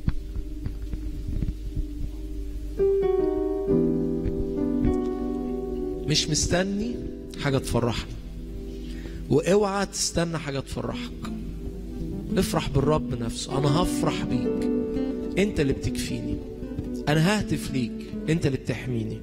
مش مستني حاجة تفرحني واوعى تستنى حاجة تفرحك افرح بالرب نفسه انا هفرح بيك انت اللي بتكفيني انا ههتف ليك انت اللي بتحميني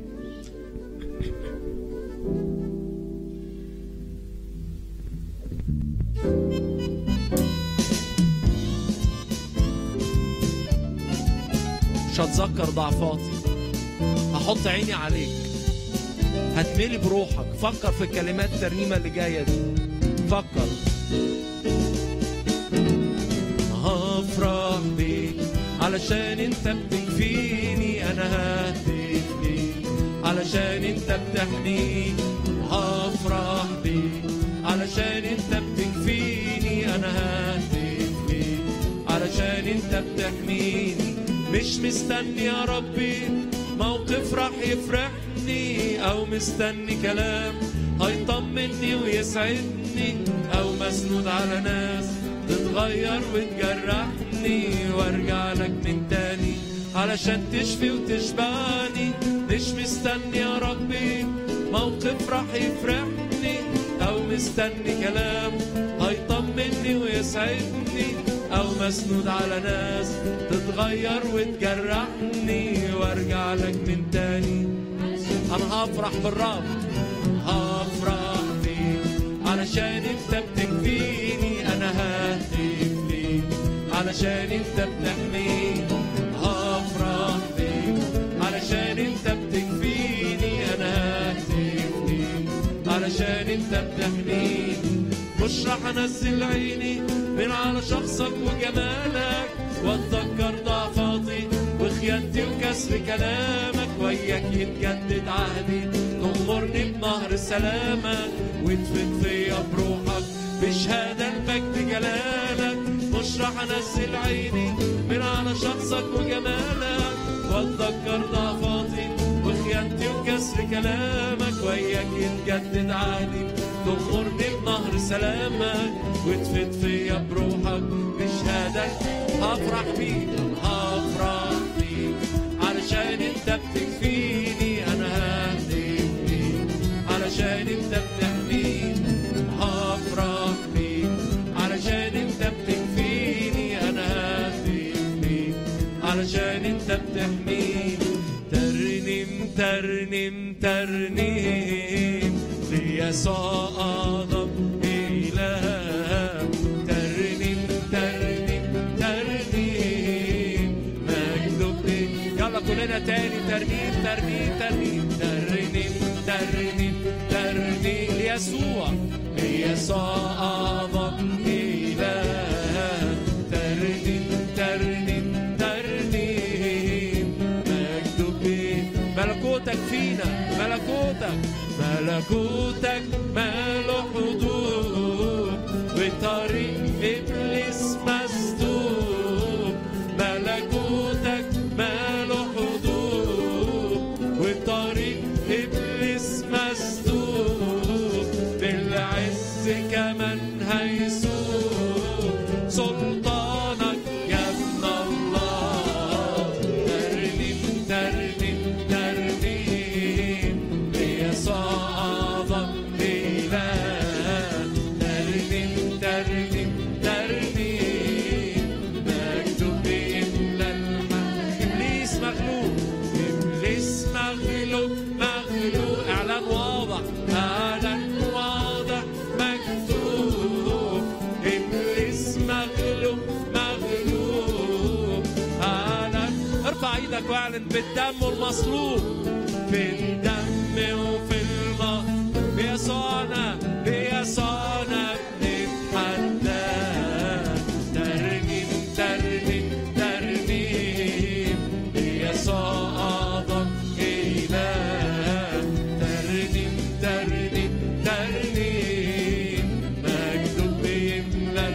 مش هتذكر ضعفاتي هحط عيني عليك هتملي بروحك فكر في الكلمات الترنيمة اللي جاية دي فكر هفرح بيك علشان انت بتكفيني انا ههتف ليك علشان انت بتحميني هفرح بيك علشان انت بتكفيني انا ههتف ليك علشان انت بتحميني مش مستني يا ربي موقف راح يفرحني او مستني كلام هيطمني ويسعدني او مسنود على ناس تتغير وتجرحني وارجع لك من تاني علشان تشفي وتشبعني مش مستني يا ربي موقف راح يفرحني او مستني كلام هيطمني ويسعدني او مسنود على ناس تتغير وتجرحني وارجع لك من تاني انا هفرح بالرب هفرح بيك علشان انت بتكفيني انا ههتف ليك علشان انت بتحميني هفرح بيك علشان انت بتكفيني انا ههتف ليك علشان انت بتحميني مش راح انزل عيني من على شخصك وجمالك واتذكر ضعفاتي وخيانتي وخيانتي وكسر كلامك وياك يتجدد عهدي تغمرني بنهر سلامك وتفت فيا بروحك بشهادة المجد جلالك مش راح انزل عيني من على شخصك وجمالك واتذكر ضعفاتي وخيانتي وكسر كلامك وياك يتجدد عهدي تغمرني بنهر سلامك وتفت فيا بروحك بشهادك هفرح بيك هفرح بيك علشان انت بتكفيني انا ههتف بيك علشان انت بتحميني هفرح بيك علشان انت بتكفيني انا ههتف بيك علشان انت بتحميني ترنم ترنم ترنم ليسوع أعظم إله ترنم ترنم ترنم مكتوب يلا كلنا تاني ترنيم ترنيم ترنيم ترنم ترنم ترنم ليسوع ليسوع أعظم إله ترنم ترنم ترنم مكتوب ملكوتك فينا ملكوتك ملكوتك ماله حدود بطريق ابليس مسدود ملكوتك ماله حدود وبطريق ابليس مسدود بالعز كمان هيسود سلطانك يا ابن الله ترنم ترنم ترنم ليسوع أعظم إله ترنم ترنم ترنم مكتوب بإملا المجد إبليس مغلوب إبليس مغلوب مغلوب إعلان واضح إعلان واضح مكتوب إبليس مغلوب مغلوب إعلان ارفع ايدك واعلن بالدم والمصلوب في الدم وفي الماء بيسوعنا بيسوعنا بنتحدى ترنم ترنم ترنم بيسوع أعظم إله ترنم ترنم ترنم مكتوب بيملى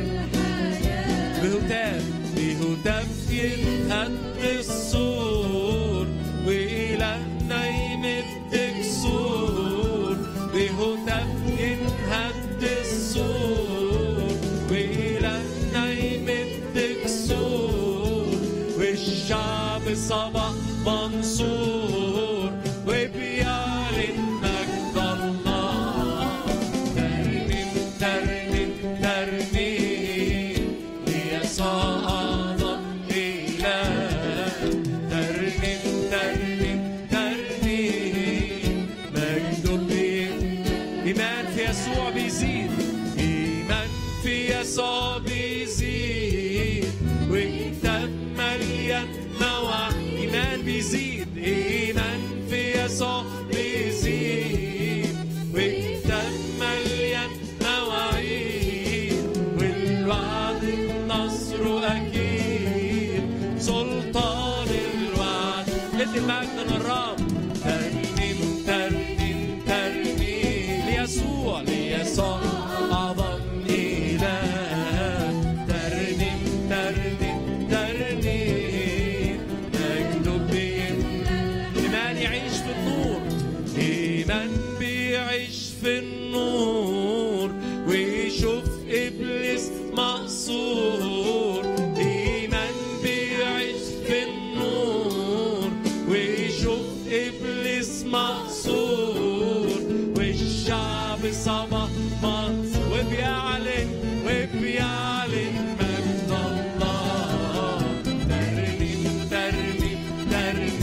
بهتاف بهتاف ينهد السور وإلهنا يمد كسور بهتاف ينهد السور وإلهنا يمد كسور والشعب صبح منصور وبيعلن مجد الله ترنم ترنم ترنم ليسوع أعظم إله ترنم ترنم ترنم مجد بيه إيمان في يسوع بيزيد إيمان في يسوع بيزيد وكتاب مليان مواعيد إيمان بيزيد إيمان في يسوع بيزيد وكتاب مليان مواعيد والوعد النصر أكيد سلطان الوعد ادي المجد للرب ترنم ترنم ترنم ليسوع ليسوع أعظم إله ترنم ترنم ترنم مكتوب بين إيمان يعيش في النور إيمان بيعيش في النور ويشوف إبليس مقصور إيمان بيعيش في النور ويشوف إبليس مقصور والشعب صبح مقصور وبيعلن وبيعلن مجد الله ترنم ترنم ترنم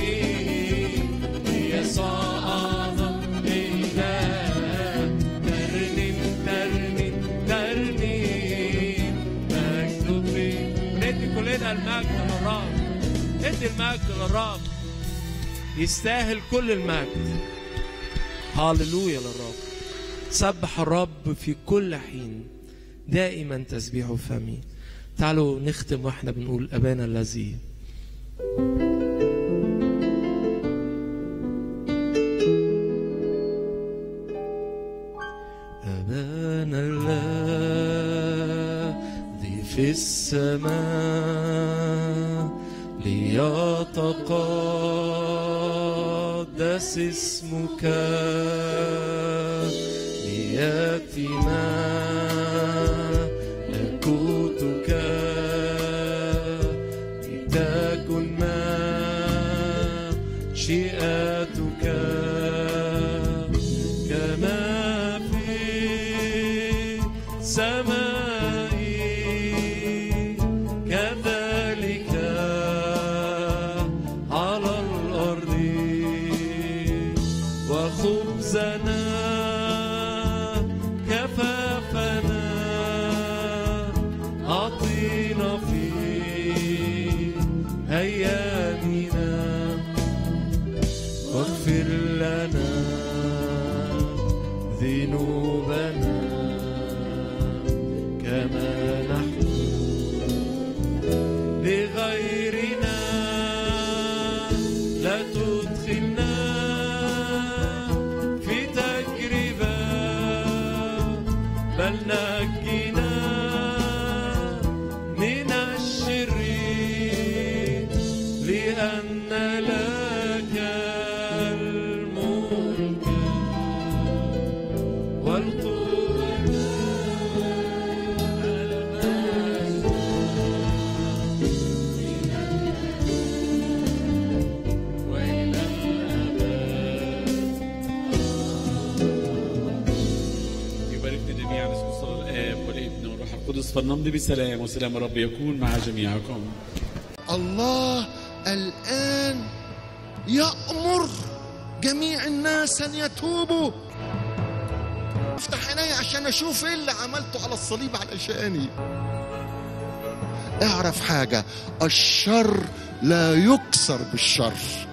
يسوع أعظم إله ترنم ترنم ترنم مكتوب فيه ندي كلنا المجد للرب ادي المجد للرب يستاهل كل المجد هاللويا للرب سبح الرب في كل حين دائما تسبيح فمي تعالوا نختم واحنا بنقول ابانا الذي السماء ليتقدس اسمك ليأتي ملكوتك لتكن مشيئتك كما في السماء كذلك على الأرض وخبزنا كفافنا أعطينا في أيامنا واغفر لنا ذنوبنا كما نحن لغيرنا لا تدخلنا في تجربة بل نجنا من الشرير لأن لك الملك والقوة والمجد وإلى الأبد يباركنا جميعا اسم الصلاة الآب والابن والروح القدس فلنمضي بسلام وسلام الرب يكون مع جميعكم الله الآن يأمر جميع الناس أن يتوبوا افتح عيني عشان أشوف إيه اللي عملته على الصليب علشاني اعرف حاجة الشر لا يكسر بالشر